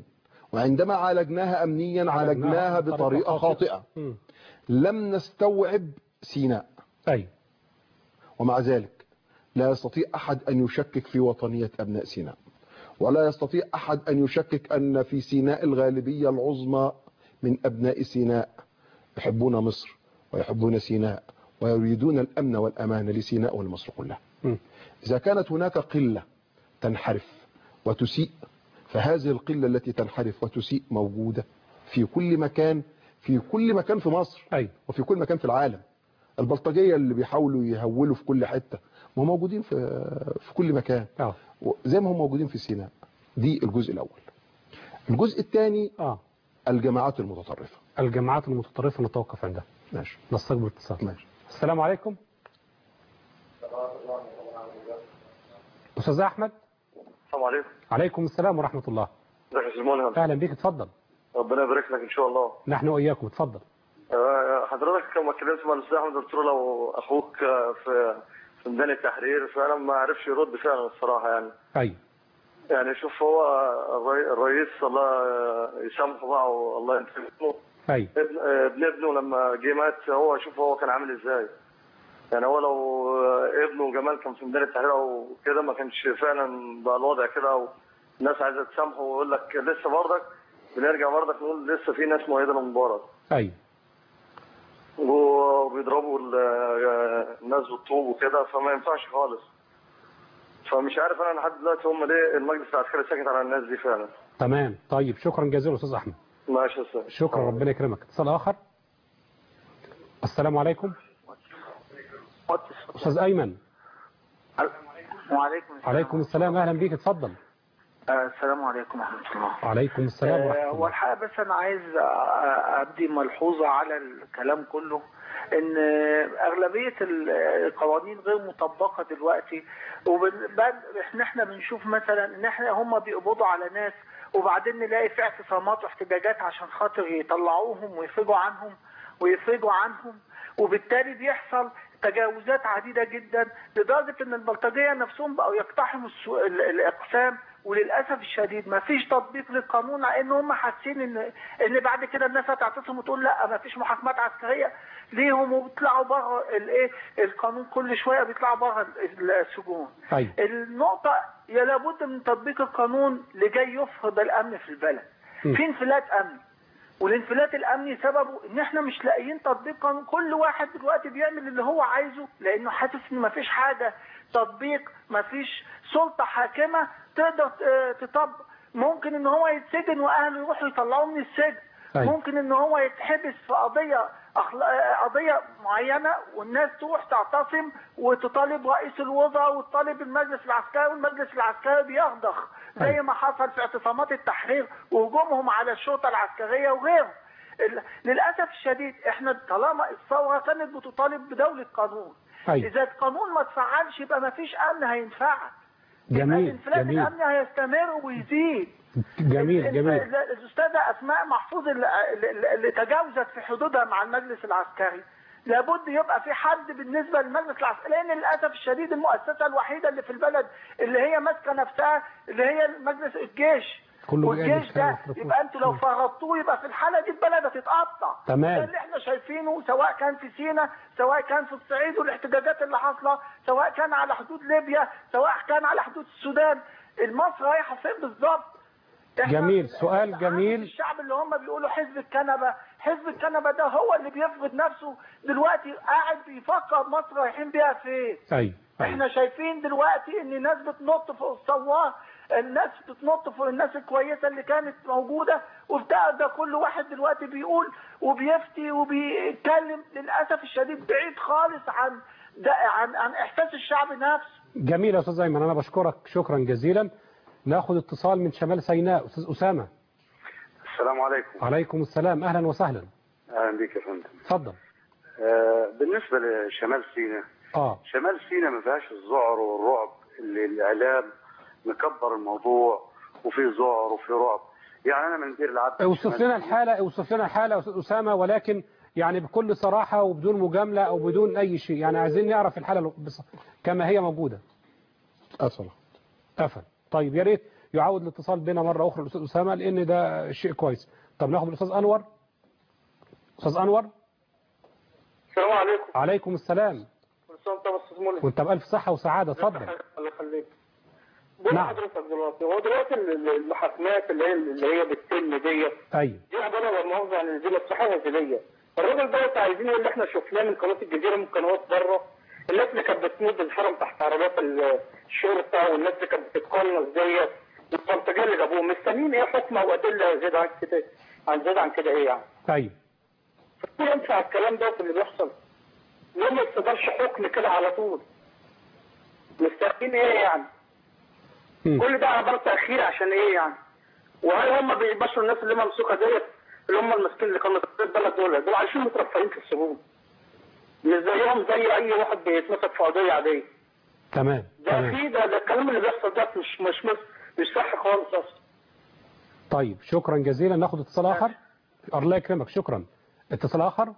وعندما عالجناها أمنيا عالجناها بطريقة خاطئة مم. لم نستوعب سيناء أي ومع ذلك لا يستطيع أحد أن يشكك في وطنية أبناء سيناء ولا يستطيع أحد أن يشكك أن في سيناء الغالبية العظمى من أبناء سيناء يحبون مصر ويحبون سيناء ويريدون الأمن والأمان لسيناء ولمصر كلها مم. إذا كانت هناك قلة تنحرف وتسيء فهذه القلة التي تنحرف وتسيء موجودة في كل مكان في كل مكان في مصر أي وفي كل مكان في العالم البلطجية اللي بيحاولوا يهولوا في كل حتة ما هم موجودين في في كل مكان اه زي ما هم موجودين في سيناء دي الجزء الأول الجزء الثاني اه الجماعات المتطرفة الجماعات المتطرفة نتوقف عندها ماشي نستقبل اتصال ماشي السلام عليكم أستاذ أحمد السلام عليكم عليكم السلام ورحمة الله ازيك يا سلمان أهلا بك اتفضل ربنا يبارك لك ان شاء الله نحن وإياكم اتفضل آه، حضرتك لما اتكلمت مع الاستاذ احمد قلت له لو اخوك آه، في في ميدان التحرير فانا ما عرفش يرد فعلا الصراحه يعني أي يعني شوف هو الري- الرئيس الله يسامحه بقى والله ينتقم أي ابن آه، ابن ابنه لما جه مات هو شوف هو كان عامل ازاي يعني هو لو آه، ابنه جمال كان في ميدان التحرير او كده ما كانش فعلا بقى الوضع كده والناس عايزه تسامحه ويقول لك لسه برضك بنرجع برضك نقول لسه في ناس مؤيده لمبارك أي وبيضربوا ال- الناس بالطوب وكده فما ينفعش خالص فمش عارف انا لحد دلوقتي هم ليه المجلس العسكري ساكت على الناس دي فعلا تمام طيب شكرا جزيلا أستاذ أحمد ماشي يا استاذ شكرا ربنا يكرمك اتصال آخر السلام عليكم أستاذ أيمن وعليكم السلام عليكم السلام أهلا بك اتفضل آه، السلام عليكم ورحمة الله عليكم السلام آه، ورحمة هو الله الحقيقة بس أنا عايز آه، أبدي ملحوظة على الكلام كله إن آه، أغلبية ال- القوانين غير مطبقة دلوقتي وبل إحنا إحنا بنشوف مثلا إن إحنا هم بيقبضوا على ناس وبعدين نلاقي في اعتصامات واحتجاجات عشان خاطر يطلعوهم ويفرجوا عنهم ويفرجوا عنهم وبالتالي بيحصل تجاوزات عديدة جدا لدرجة ان البلطجية نفسهم بقوا يقتحموا السو- ال- الاقسام وللاسف الشديد ما فيش تطبيق للقانون لان هم حاسين ان ان بعد كده الناس هتعتصم وتقول لا ما فيش محاكمات عسكريه ليهم وبيطلعوا بره الايه القانون كل شويه بيطلعوا بره ال- السجون أي النقطة يا لابد من تطبيق القانون لكي يفرض الأمن في البلد. م. في انفلات أمني. والانفلات الأمني سببه إن إحنا مش لاقيين تطبيق قانون، كل واحد دلوقتي بيعمل اللي هو عايزه لأنه حاسس إن مفيش حاجة تطبيق، مفيش سلطة حاكمة تقدر آه، تطبق. ممكن إن هو يتسجن وأهله يروحوا يطلعوه من السجن. أيوة. ممكن ان هو يتحبس في قضيه أخلا... قضيه معينه والناس تروح تعتصم وتطالب رئيس الوزراء وتطالب المجلس العسكري والمجلس العسكري بيخضخ زي ما حصل في اعتصامات التحرير وهجومهم على الشرطه العسكريه وغيره. ال- للاسف الشديد احنا طالما الثوره كانت بتطالب بدوله قانون. أيوة. اذا القانون ما اتفعلش يبقى ما فيش امن هينفعل. يبقى جميل الانفلات جميل الامني هيستمر ويزيد. جميل ال- جميل ال- الأستاذة أسماء محفوظ اللي, اللي- اللي تجاوزت في حدودها مع المجلس العسكري لابد يبقى في حد بالنسبة للمجلس العسكري لأن للأسف الشديد المؤسسة الوحيدة اللي في البلد اللي هي ماسكة نفسها اللي هي مجلس الجيش كله بيقابل والجيش كلام ده في يبقى انتوا لو فرضتوه يبقى في الحالة دي البلد هتتقطع تمام. ده اللي احنا شايفينه سواء كان في سيناء سواء كان في الصعيد والاحتجاجات اللي حاصلة سواء كان على حدود ليبيا سواء كان على حدود السودان المصر رايحة فين بالظبط إحنا جميل سؤال عامل جميل الشعب اللي هم بيقولوا حزب الكنبة حزب الكنبة ده هو اللي بيفرض نفسه دلوقتي قاعد بيفكر مصر رايحين بيها فين أي احنا أي شايفين دلوقتي ان الناس بتنط فوق الصوار الناس بتنط فوق الناس الكويسة اللي كانت موجودة وبتاع ده كل واحد دلوقتي بيقول وبيفتي وبيتكلم للأسف الشديد بعيد خالص عن ده عن عن إحساس الشعب نفسه جميل يا أستاذ أيمن أنا بشكرك شكرا جزيلا ناخد اتصال من شمال سيناء أستاذ أسامة السلام عليكم عليكم السلام أهلا وسهلا اهلا بك يا فندم اتفضل آه بالنسبه لشمال سيناء اه شمال سيناء ما فيهاش الذعر والرعب اللي الاعلام مكبر الموضوع وفي ذعر وفي رعب يعني انا من دير العبد اوصف شمال لنا سيناء. الحالة اوصف لنا الحالة يا أستاذ أسامة ولكن يعني بكل صراحة وبدون مجاملة أو بدون أي شيء يعني عايزين نعرف الحالة بص- كما هي موجودة أصلا قفل طيب يا ريت يعود الاتصال بنا مرة أخرى الأستاذ أسامة لأن ده شيء كويس طب ناخد الأستاذ أنور أستاذ أنور السلام عليكم عليكم السلام كل سنه وانت استاذ مولى وانت بألف صحة وسعادة اتفضل الله يخليك بقول نعم. لحضرتك دلوقتي هو دلوقتي ال- ال- المحاكمات اللي هي اللي هي بتتم ديت أيوه دي عباره عن مؤاخذه عن الزينه الصحه الهزليه الراجل دوت عايزين اللي احنا شفناه من قناه الجزيره من قنوات بره الناس اللي كانت بتموت بالحرم تحت عربات ال- الشرطه والناس اللي كانت بتتقنص ديت والبلطجيه اللي جابوهم مستنيين ايه حكم او ادله زياده عن كده عن زياده عن كده ايه يعني أيوه ايه ينفع الكلام ده اللي بيحصل ليه ما يصدرش حكم كده على طول مستنيين ايه يعني كل ده عباره تاخير عشان ايه يعني وهل هم بيبشروا الناس اللي ممسوكه ديت اللي هم المسكين اللي كانوا في البلد دول دول عايشين مترفعين في السجون مش زيهم زي اي واحد بيتمسك في قضيه عاديه تمام ده تمام في ده, ده الكلام اللي بيحصل ده مش مش مش, مش صح خالص اصلا طيب شكرا جزيلا ناخد اتصال آخر الله يكرمك شكرا اتصال آخر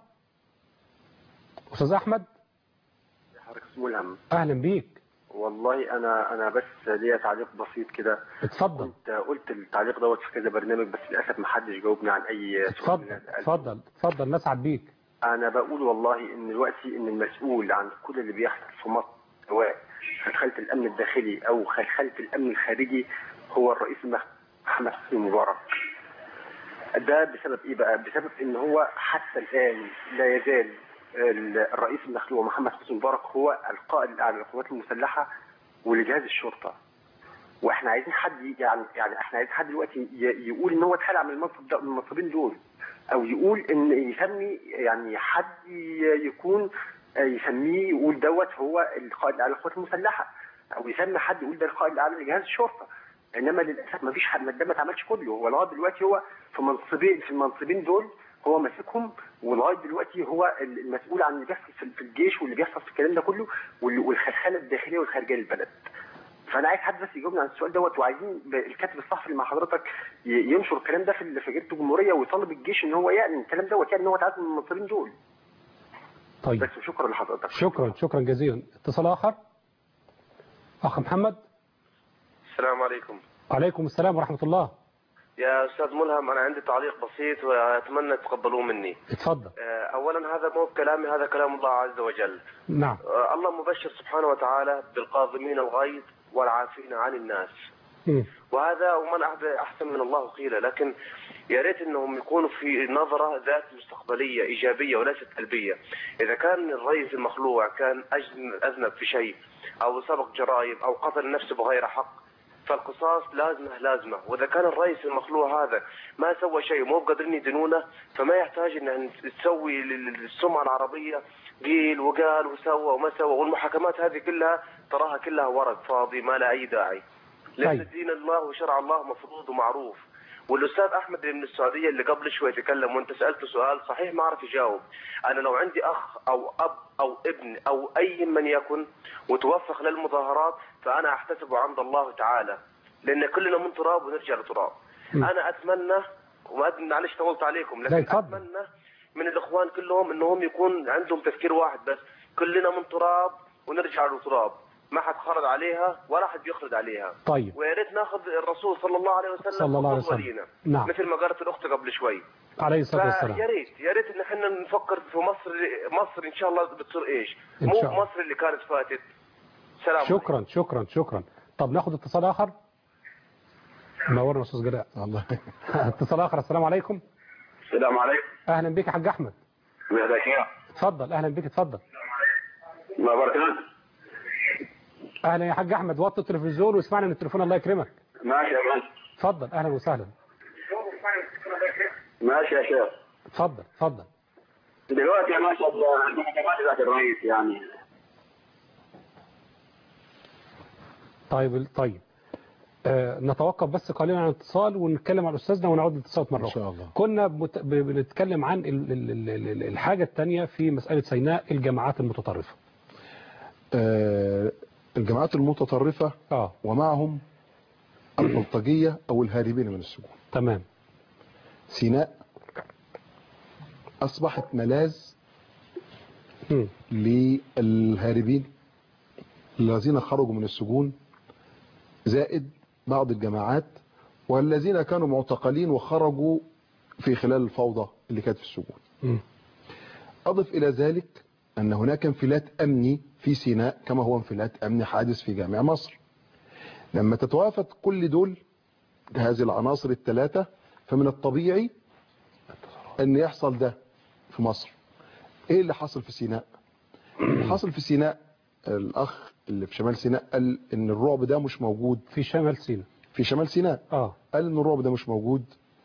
أستاذ أحمد حضرتك ملهم أهلا بيك والله انا انا بس ليا تعليق بسيط كده اتفضل كنت قلت التعليق دوت في كذا برنامج بس للاسف ما حدش جاوبني عن اي سؤال اتفضل اتفضل اتفضل نسعد بيك انا بقول والله ان دلوقتي ان المسؤول عن كل اللي بيحصل في مصر سواء خلخله الامن الداخلي او خلخله الامن الخارجي هو الرئيس المخ- محمد حسني مبارك ده بسبب ايه بقى بسبب ان هو حتى الان لا يزال ال- الرئيس المخلوع محمد حسني مبارك هو القائد الاعلى للقوات المسلحه ولجهاز الشرطه واحنا عايزين حد ي- يعني يعني احنا عايزين حد دلوقتي ي- يقول ان هو اتخلع من المنصب ده من المنصبين دول او يقول ان يسمي يعني حد ي- يكون آه، يسميه يقول دوت هو القائد الاعلى للقوات المسلحه او يسمي حد يقول ده القائد الاعلى لجهاز الشرطه انما للاسف ما فيش حد ما ده ما اتعملش كله هو لغايه دلوقتي هو في منصبين في المنصبين دول هو ماسكهم ولغايه دلوقتي هو المسؤول عن اللي بيحصل في- في الجيش واللي بيحصل في الكلام ده كله وال- والخلخله الداخليه والخارجيه للبلد فانا عايز حد بس يجاوبني عن السؤال دوت وعايزين ب- الكاتب الصحفي اللي مع حضرتك ي- ينشر الكلام ده في ال- في جريده الجمهوريه ويطالب الجيش ان هو يعني الكلام دوت يعني ان هو اتعزل من المنصبين دول طيب بس شكرا لحضرتك شكرا شكرا جزيلا اتصال آخر أخ محمد السلام عليكم عليكم السلام ورحمة الله يا استاذ ملهم انا عندي تعليق بسيط واتمنى تقبلوه مني اتفضل آه، اولا هذا مو كلامي هذا كلام الله عز وجل نعم آه، الله مبشر سبحانه وتعالى بالقاضمين الغيظ والعافين عن الناس مم. وهذا ومن أحد- احسن من الله قيل لكن يا ريت انهم يكونوا في نظره ذات مستقبليه ايجابيه وليست سلبيه اذا كان الرئيس المخلوع كان أجن- اذنب في شيء او سبق جرائم او قتل نفسه بغير حق فالقصاص لازمه لازمه واذا كان الرئيس المخلوع هذا ما سوى شيء مو قادرين يدينونه فما يحتاج ان تسوي لل- للسمعه العربيه قيل وقال وسوى وما سوى والمحاكمات هذه كلها تراها كلها ورق فاضي ما لا اي داعي لان طيب. دين الله وشرع الله مفروض ومعروف والاستاذ احمد من السعوديه اللي قبل شوي تكلم وانت سالته سؤال صحيح ما عرف يجاوب انا لو عندي اخ او اب او ابن او اي من يكن وتوفق للمظاهرات فانا احتسبه عند الله تعالى لان كلنا من تراب ونرجع لتراب م. انا اتمنى وما أدري معلش طولت عليكم لا، لكن اتفضل. اتمنى من الاخوان كلهم انهم يكون عندهم تفكير واحد بس كلنا من تراب ونرجع لتراب ما حد خرج عليها ولا حد يخرج عليها طيب ويا ريت ناخذ الرسول صلى الله عليه وسلم صلى الله عليه قدوة وسلم. لينا. نعم. مثل ما قالت الاخت قبل شوي عليه الصلاة والسلام فيا ريت يا ريت ان احنا نفكر في مصر مصر ان شاء الله بتصير ايش إن مو شاء الله. مصر اللي كانت فاتت سلام شكرا شكرا شكرا طب ناخد اتصال آخر نورنا أستاذ جلاء الله اتصال آخر السلام عليكم السلام عليكم أهلا بك يا حاج أحمد وهذا شيء اتفضل أهلا بك اتفضل الله بركاته أهلا يا حاج أحمد وطي التلفزيون واسمعنا من التليفون الله يكرمك ماشي يا مان اتفضل أهلا وسهلا ماشي يا شيخ اتفضل اتفضل دلوقتي ما شاء الله عندنا كمان ذات الرئيس يعني طيب طيب آه نتوقف بس قليلا عن الاتصال ونتكلم عن أستاذنا ونعود الاتصالات مرة إن شاء الله. كنا بت- ب- بنتكلم عن ال- ال- ال- ال- الحاجة الثانية في مسألة سيناء الجماعات المتطرفة آه، الجماعات المتطرفة اه ومعهم البلطجية أو الهاربين من السجون تمام سيناء أصبحت ملاذ مم. للهاربين الذين خرجوا من السجون زائد بعض الجماعات والذين كانوا معتقلين وخرجوا في خلال الفوضى اللي كانت في السجون أضف إلى ذلك أن هناك انفلات أمني في سيناء كما هو انفلات أمني حادث في جامع مصر لما تتوافد كل دول هذه العناصر الثلاثة فمن الطبيعي أن يحصل ده في مصر إيه اللي حصل في سيناء اللي حصل في سيناء الأخ اللي في شمال سيناء قال إن الرعب ده مش موجود في شمال سيناء في شمال سيناء اه قال إن الرعب ده مش موجود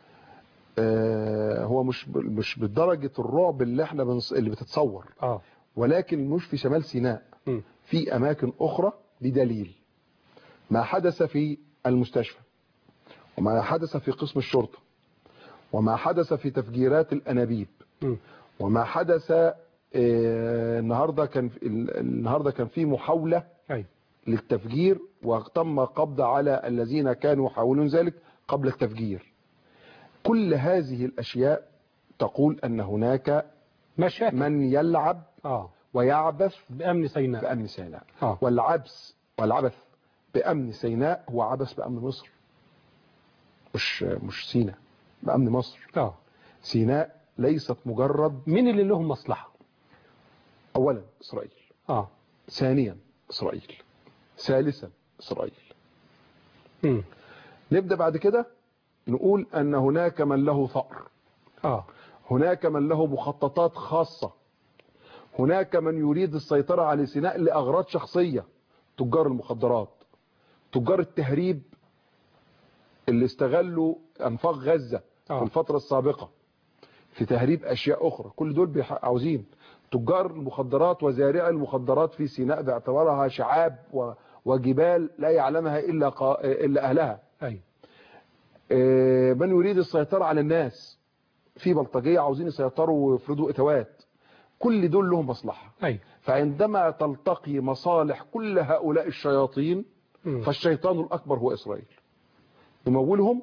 آه هو مش مش بدرجة الرعب اللي احنا بنص... اللي بتتصور اه ولكن مش في شمال سيناء م. في أماكن أخرى بدليل ما حدث في المستشفى وما حدث في قسم الشرطة وما حدث في تفجيرات الأنابيب م. وما حدث آه، النهارده كان ال- النهارده كان في محاولة أي. للتفجير وتم قبض على الذين كانوا يحاولون ذلك قبل التفجير كل هذه الأشياء تقول أن هناك مشاكل من يلعب اه ويعبث بأمن سيناء بأمن سيناء آه. والعبث والعبث بأمن سيناء هو عبث بأمن مصر مش مش سيناء بأمن مصر اه سيناء ليست مجرد مين اللي لهم مصلحة أولا إسرائيل اه ثانيا إسرائيل ثالثا إسرائيل مم. نبدأ بعد كده نقول أن هناك من له ثأر اه هناك من له مخططات خاصة هناك من يريد السيطرة على سيناء لأغراض شخصية تجار المخدرات تجار التهريب اللي استغلوا أنفاق غزة آه. في الفترة السابقة في تهريب أشياء أخرى كل دول بيح- عاوزين تجار المخدرات وزارع المخدرات في سيناء باعتبارها شعاب و- وجبال لا يعلمها إلا, قا... إلا أهلها أي آه، من يريد السيطرة على الناس في بلطجية عاوزين يسيطروا ويفرضوا إتوات كل دول لهم مصلحة أي فعندما تلتقي مصالح كل هؤلاء الشياطين مم. فالشيطان الأكبر هو إسرائيل يمولهم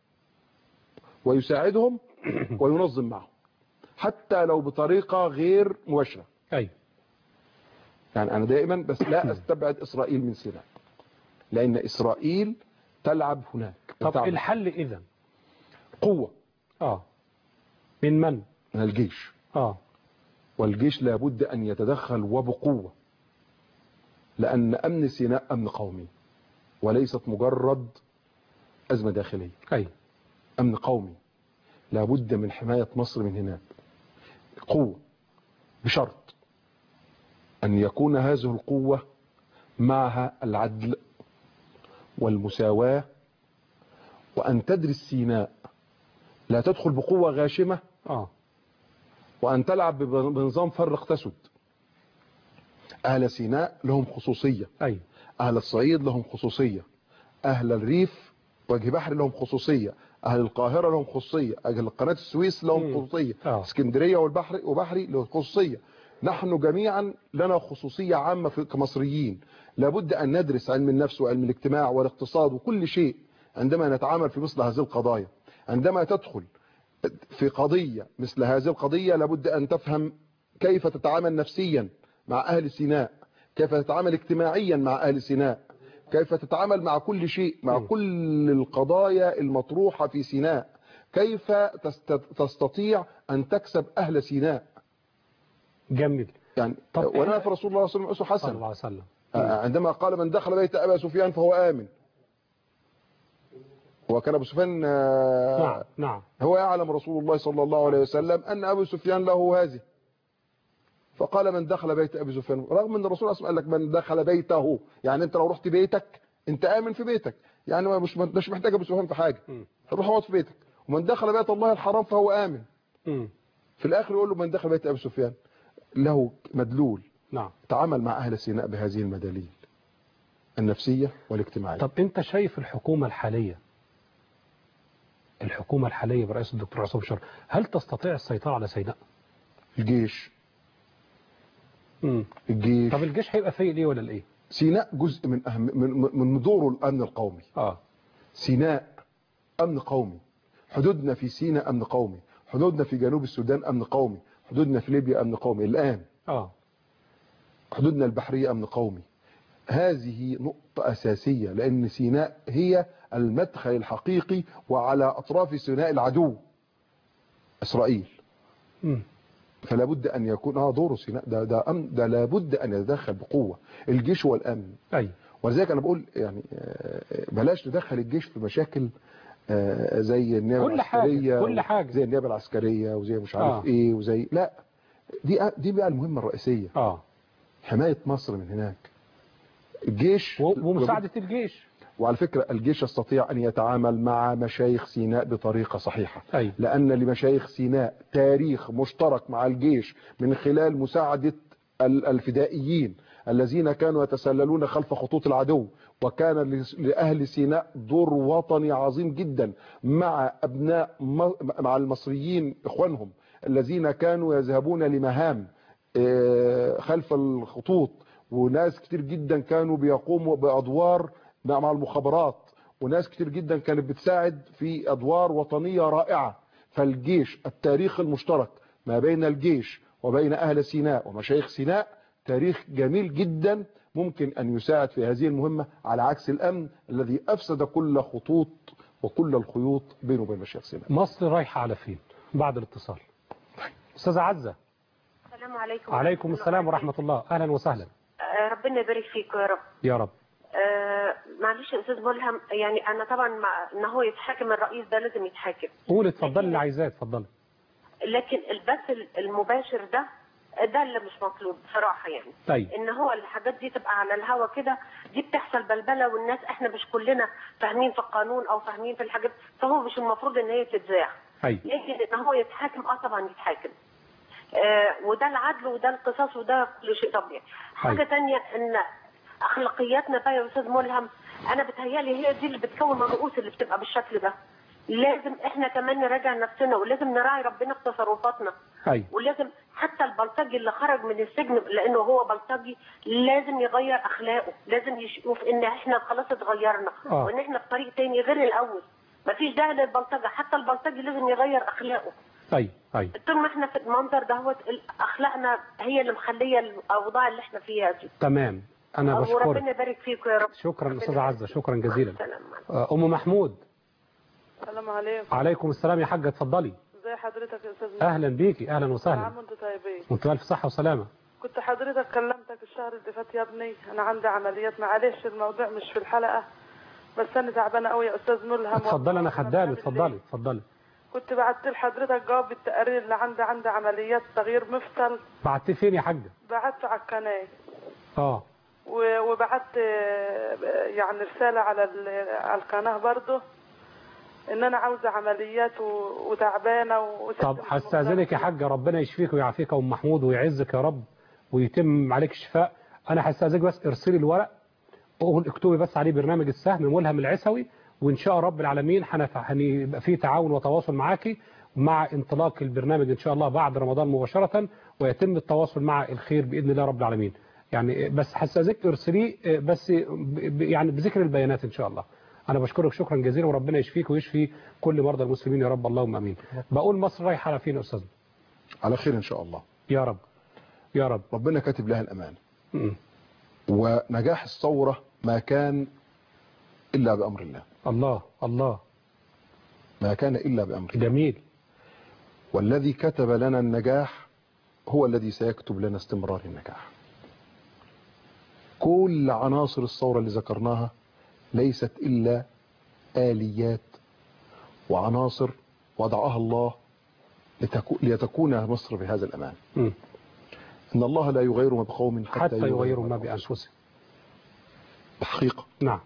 ويساعدهم وينظم معهم حتى لو بطريقة غير مباشرة أي يعني أنا دائما بس لا أستبعد إسرائيل من سيناء لأن إسرائيل تلعب هناك طب وتعمل. الحل إذا قوة اه من من من الجيش اه والجيش لابد أن يتدخل وبقوة لأن أمن سيناء أمن قومي وليست مجرد أزمة داخلية أي أمن قومي لابد من حماية مصر من هناك قوة بشرط أن يكون هذه القوة معها العدل والمساواة وأن تدرس سيناء لا تدخل بقوة غاشمة اه وأن تلعب بب- بنظام فرق تسد أهل سيناء لهم خصوصية أي أهل الصعيد لهم خصوصية أهل الريف وجه بحر لهم خصوصية أهل القاهرة لهم خصوصية أهل قناة السويس لهم مم. خصوصية آه. اسكندرية والبحر وبحري لهم خصوصية نحن جميعا لنا خصوصية عامة في كمصريين لابد أن ندرس علم النفس وعلم الاجتماع والاقتصاد وكل شيء عندما نتعامل في مثل هذه القضايا عندما تدخل في قضية مثل هذه القضية لابد أن تفهم كيف تتعامل نفسيا مع أهل سيناء كيف تتعامل اجتماعيا مع أهل سيناء كيف تتعامل مع كل شيء مع كل القضايا المطروحة في سيناء كيف تست- تستطيع أن تكسب أهل سيناء جميل يعني طب وانا إحنا- في رسول الله صلى الله عليه وسلم صلى حسن الله عليه وسلم آه، عندما قال من دخل بيت أبا سفيان فهو آمن وكان أبو سفيان آه، نعم نعم هو يعلم رسول الله صلى الله عليه وسلم أن أبو سفيان له هذه فقال من دخل بيت أبي سفيان رغم أن الرسول أصلا قال لك من دخل بيته يعني أنت لو رحت بيتك أنت آمن في بيتك يعني ما- مش مش محتاج أبو سفيان في حاجة روح اقعد في بيتك ومن دخل بيت الله الحرام فهو آمن مم. في الآخر يقول له من دخل بيت أبي سفيان له مدلول نعم تعامل مع أهل سيناء بهذه المداليل النفسية والاجتماعية طب انت شايف الحكومة الحالية الحكومة الحالية برئيس الدكتور عصام شر هل تستطيع السيطرة على سيناء الجيش مم. الجيش طب الجيش هيبقى فايق ليه ولا لايه سيناء جزء من أهم من من دوره الأمن القومي اه سيناء أمن قومي حدودنا في سيناء أمن قومي حدودنا في جنوب السودان أمن قومي حدودنا في ليبيا أمن قومي الآن اه حدودنا البحرية أمن قومي هذه نقطة أساسية لأن سيناء هي المدخل الحقيقي وعلى أطراف سيناء العدو إسرائيل مم. فلا بد أن يكون اه دوره سيناء ده ده, أم ده لابد أن يتدخل بقوة الجيش هو الأمن أي ولذلك أنا بقول يعني آه، بلاش ندخل الجيش في مشاكل آه، زي النيابة كل حاجة، العسكرية كل حاجة. زي النيابة العسكرية وزي مش عارف آه. ايه وزي لا دي دي بقى المهمة الرئيسية اه حماية مصر من هناك الجيش ومساعدة الجيش وعلى فكرة الجيش يستطيع أن يتعامل مع مشايخ سيناء بطريقة صحيحة أي. لأن لمشايخ سيناء تاريخ مشترك مع الجيش من خلال مساعدة ال- الفدائيين الذين كانوا يتسللون خلف خطوط العدو وكان لس- لأهل سيناء دور وطني عظيم جدا مع أبناء م- مع المصريين إخوانهم الذين كانوا يذهبون لمهام آه، خلف الخطوط وناس كتير جدا كانوا بيقوموا بأدوار مع مع المخابرات وناس كتير جدا كانت بتساعد في أدوار وطنية رائعة فالجيش التاريخ المشترك ما بين الجيش وبين أهل سيناء ومشايخ سيناء تاريخ جميل جدا ممكن أن يساعد في هذه المهمة على عكس الأمن الذي أفسد كل خطوط وكل الخيوط بينه وبين مشايخ سيناء مصر رايحة على فين بعد الاتصال أستاذة عزة السلام عليكم عليكم السلام ورحمة الله أهلا وسهلا آه، ربنا يبارك فيك يا رب يا رب آه، معلش يا استاذ ملهم يعني انا طبعا مع ان هو يتحاكم الرئيس ده لازم يتحاكم قول اتفضلي اللي عايزاه اتفضلي لكن البث المباشر ده ده اللي مش مطلوب بصراحه يعني طيب ان هو الحاجات دي تبقى على الهوا كده دي بتحصل بلبله والناس احنا مش كلنا فاهمين في القانون او فاهمين في الحاجات فهو مش المفروض ان هي تتذاع أي لكن ان هو يتحاكم اه طبعا يتحاكم آه وده العدل وده القصاص وده كل شيء طبيعي حاجه تانية ان اخلاقياتنا بقى يا استاذ ملهم انا بتهيالي هي دي اللي بتكون الرؤوس اللي بتبقى بالشكل ده لازم احنا كمان نراجع نفسنا ولازم نراعي ربنا في تصرفاتنا أي ولازم حتى البلطجي اللي خرج من السجن لانه هو بلطجي لازم يغير اخلاقه لازم يشوف ان احنا خلاص اتغيرنا آه. وان احنا في طريق تاني غير الاول مفيش داعي للبلطجه حتى البلطجي لازم يغير اخلاقه أي أي طول ما احنا في المنظر دهوت اخلاقنا هي اللي مخليه الاوضاع اللي احنا فيها دي تمام أنا وربنا بشكرك يبارك فيكم يا رب شكرا أستاذة عزة شكرا جزيلا السلام آه، أم محمود السلام عليكم عليكم السلام يا حاجة اتفضلي ازي حضرتك يا استاذ أهلا بيكي أهلا يا وسهلا عم انتوا طيبين وانتوا ألف صحة وسلامة كنت حضرتك كلمتك الشهر اللي فات يا ابني انا عندي عمليات معلش الموضوع مش في الحلقه بس انا تعبانه قوي يا استاذ ملهم اتفضلي أنا خدام اتفضلي اتفضلي كنت بعت لحضرتك جواب التقارير اللي عندي عندي عمليات تغيير مفصل بعتيه فين يا حاجة بعته على القناه اه و- وبعت آه، يعني رساله على ال- على القناه برضه ان انا عاوزه عمليات و- وتعبانه وست طب هستأذنك يا حاجة ربنا يشفيك ويعافيك يا أم محمود ويعزك يا رب ويتم عليك الشفاء أنا هستأذنك بس ارسلي الورق وقول اكتبي بس عليه برنامج السهم ملهم العسوي وإن شاء رب العالمين هنف- هنبقى في تعاون وتواصل معاكي مع انطلاق البرنامج إن شاء الله بعد رمضان مباشرة ويتم التواصل مع الخير بإذن الله رب العالمين يعني بس هستأذنك ارسليه بس ب- ب- يعني بذكر البيانات إن شاء الله أنا بشكرك شكرا جزيلا وربنا يشفيك ويشفي كل مرضى المسلمين يا رب اللهم أمين بقول مصر رايحة على فين يا أستاذ على خير إن شاء الله يا رب يا رب ربنا كاتب لها الأمان م. ونجاح الثورة ما كان إلا بأمر الله الله الله ما كان إلا بأمر الله جميل والذي كتب لنا النجاح هو الذي سيكتب لنا استمرار النجاح كل عناصر الثورة اللي ذكرناها ليست إلا آليات وعناصر وضعها الله لتكو- ليتكون مصر بهذا الأمان م. إن الله لا يغير ما بقوم حتى, حتى يغيروا ما بأنفسهم بحقيقة نعم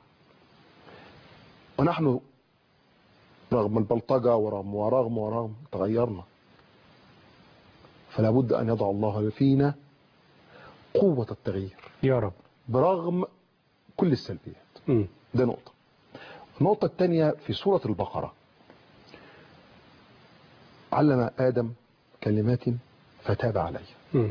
ونحن رغم البلطجة ورغم ورغم ورغم تغيرنا فلا بد أن يضع الله فينا قوة التغيير يا رب برغم كل السلبيات م. ده نقطة النقطة الثانية في سورة البقرة علم آدم كلمات فتاب عليه م.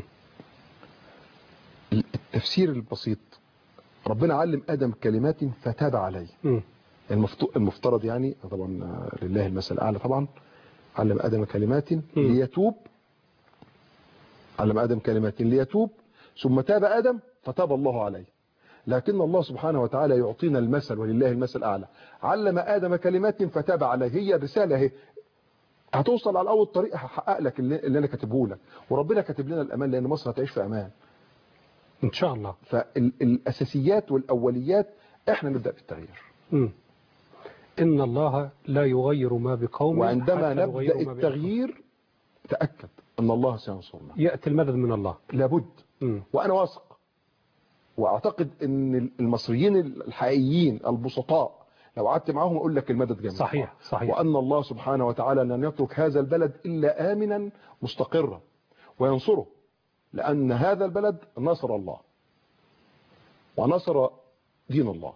التفسير البسيط ربنا علم آدم كلمات فتاب عليه م. المفت- المفترض يعني طبعا آه، لله المثل الأعلى طبعا علم آدم كلمات ليتوب علم آدم كلمات ليتوب ثم تاب آدم فتاب الله عليه لكن الله سبحانه وتعالى يعطينا المثل ولله المثل الأعلى علم آدم كلمات فتاب عليه هي الرسالة اهي هتوصل على أول طريق هحقق لك اللي, اللي أنا كاتبه لك وربنا كاتب لنا الأمان لأن مصر هتعيش في أمان إن شاء الله فالأساسيات والأوليات إحنا نبدأ بالتغيير مم. إن الله لا يغير ما بقوم وعندما حتى نبدأ يغيروا ما بأنفسهم. التغيير تأكد أن الله سينصرنا يأتي المدد من الله لابد مم. وأنا واثق وأعتقد أن المصريين الحقيقيين البسطاء لو قعدت معاهم أقول لك المدد جميل صحيح صحيح وأن الله سبحانه وتعالى لن يترك هذا البلد إلا آمنا مستقرا وينصره لأن هذا البلد نصر الله ونصر دين الله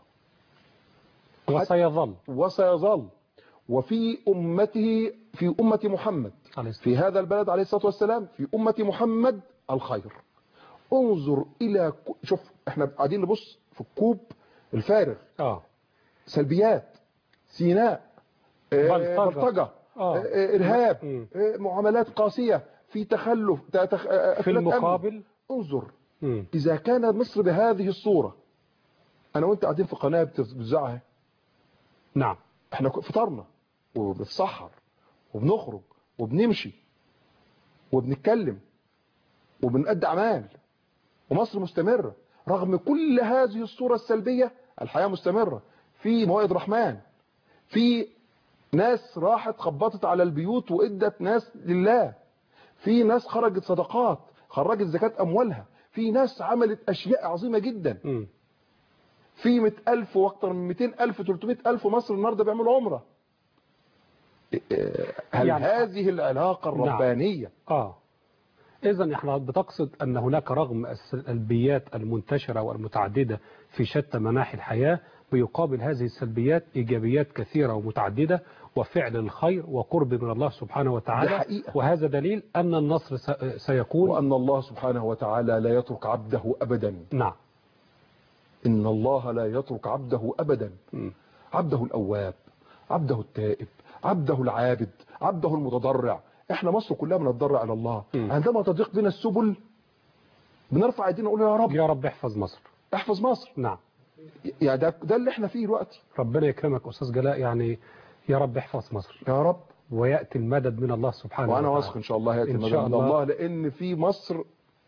وسيظل وسيظل وفي أمته في أمة محمد في هذا البلد عليه الصلاة والسلام في أمة محمد الخير انظر إلى ك- شوف احنا قاعدين نبص في الكوب الفارغ اه سلبيات سيناء آه، بلطجة. بلطجة آه. آه، إرهاب آه، معاملات قاسية في تخلف تخ... آه، في أفلات أمن. المقابل انظر مم. إذا كان مصر بهذه الصورة أنا وأنت قاعدين في قناة بتذاعها نعم احنا ك- فطرنا وبنتسحر وبنخرج وبنمشي وبنتكلم وبنأدي أعمال ومصر مستمرة رغم كل هذه الصورة السلبية الحياة مستمرة في موائد رحمن في ناس راحت خبطت على البيوت وإدت ناس لله في ناس خرجت صدقات خرجت زكاة أموالها في ناس عملت أشياء عظيمة جدا مم. في 100000 واكتر من 200000 300000 مصر النهارده بيعملوا عمره هل يعني- هذه العلاقة الربانية اه اذا احنا بتقصد ان هناك رغم السلبيات المنتشرة والمتعددة في شتى مناحي الحياة بيقابل هذه السلبيات ايجابيات كثيرة ومتعددة وفعل الخير وقرب من الله سبحانه ده وتعالى حقيقة. وهذا دليل ان النصر س- سيكون وأن الله سبحانه وتعالى لا يترك عبده أبدا نعم إن الله لا يترك عبده أبدا م. عبده الأواب عبده التائب عبده العابد عبده المتضرع احنا مصر كلها بنتضرع إلى الله م. عندما تضيق بنا السبل بنرفع ايدينا نقول يا رب يا رب احفظ مصر احفظ مصر نعم يعني ده, ده اللي احنا فيه دلوقتي ربنا يكرمك استاذ جلاء يعني يا رب احفظ مصر يا رب ويأتي المدد من الله سبحانه وانا وتعالى واثق ان شاء الله ياتي إن المدد شاء من الله. الله لان في مصر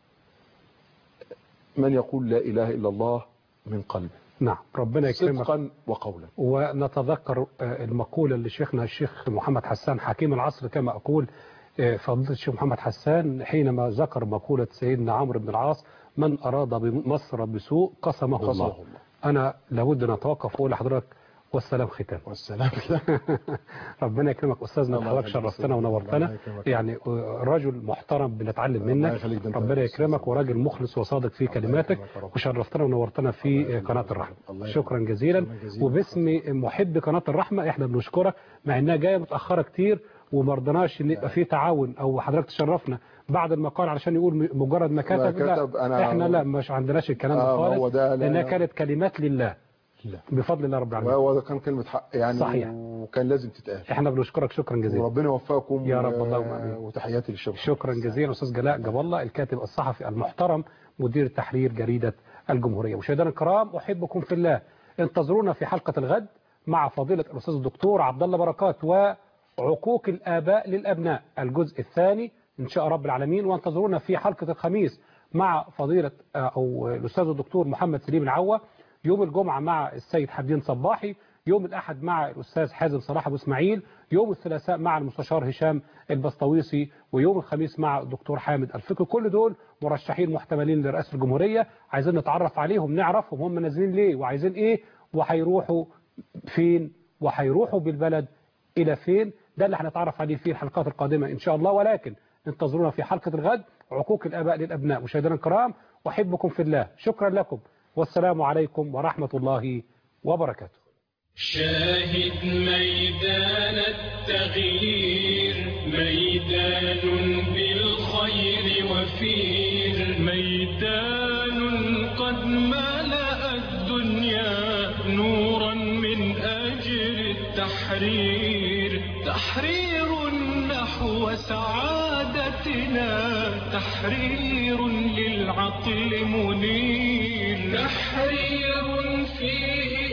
من يقول لا اله الا الله من قلبه نعم ربنا يكرمك صدقا وقولا ونتذكر آه، المقولة اللي شيخنا الشيخ محمد حسان حكيم العصر كما أقول آه، فضيلة الشيخ محمد حسان حينما ذكر مقولة سيدنا عمرو بن العاص من أراد بمصر بسوء قسمه قسمه الله الله. أنا لابد أن أتوقف وأقول لحضرتك والسلام ختام والسلام ربنا يكرمك أستاذنا الله حضرتك يخليك شرفتنا سيدي. الله ونورتنا يكرمك. يعني آه، رجل محترم بنتعلم الله منك يخليك، ده أنت ربنا أستاذ. يكرمك وراجل مخلص وصادق في كلماتك يكرمك يا رب. وشرفتنا ونورتنا في آه، قناة الرحمة الله يخليك. شكرا جزيلا شكراً جزيلاً. وباسم محب قناة الرحمة احنا بنشكرك مع انها جاية متأخرة كتير وما رضناش ان يبقى في تعاون او حضرتك تشرفنا بعد المقال علشان يقول م- مجرد ما كتب, ما لا كتب، أنا- احنا لا مش عندناش الكلام ده آه، ما خالص هو ده لا- لانها لا. كانت كلمات لله لا. بفضل الله رب العالمين وهو ده كان كلمة حق يعني صحيح. وكان لازم تتقال احنا بنشكرك شكرا جزيلا وربنا يوفقكم يا رب، و- اللهم آمين. وتحياتي للشباب شكرا جزيلا استاذ جلاء جاب الله الكاتب الصحفي المحترم مدير تحرير جريدة الجمهورية مشاهدينا الكرام احبكم في الله انتظرونا في حلقة الغد مع فضيلة الاستاذ الدكتور عبد الله بركات وعقوق الاباء للابناء الجزء الثاني ان شاء رب العالمين وانتظرونا في حلقة الخميس مع فضيلة آه، او الاستاذ الدكتور محمد سليم العوة يوم الجمعة مع السيد حمدين صباحي يوم الأحد مع الأستاذ حازم صلاح أبو إسماعيل يوم الثلاثاء مع المستشار هشام البسطويسي ويوم الخميس مع الدكتور حامد الفقي كل دول مرشحين محتملين لرئاسة الجمهورية عايزين نتعرف عليهم نعرفهم هم نازلين ليه وعايزين إيه وهيروحوا فين وهيروحوا بالبلد إلى فين ده اللي هنتعرف عليه في الحلقات القادمة إن شاء الله ولكن انتظرونا في حلقة الغد عقوق الآباء للأبناء مشاهدينا الكرام أحبكم في الله شكرا لكم والسلام عليكم ورحمة الله وبركاته شاهد ميدان التغيير ميدان بالخير وفير ميدان قد ملأ الدنيا نورا من أجل التحرير تحرير نحو سعادتنا تحرير للعقل منير تحرير فيه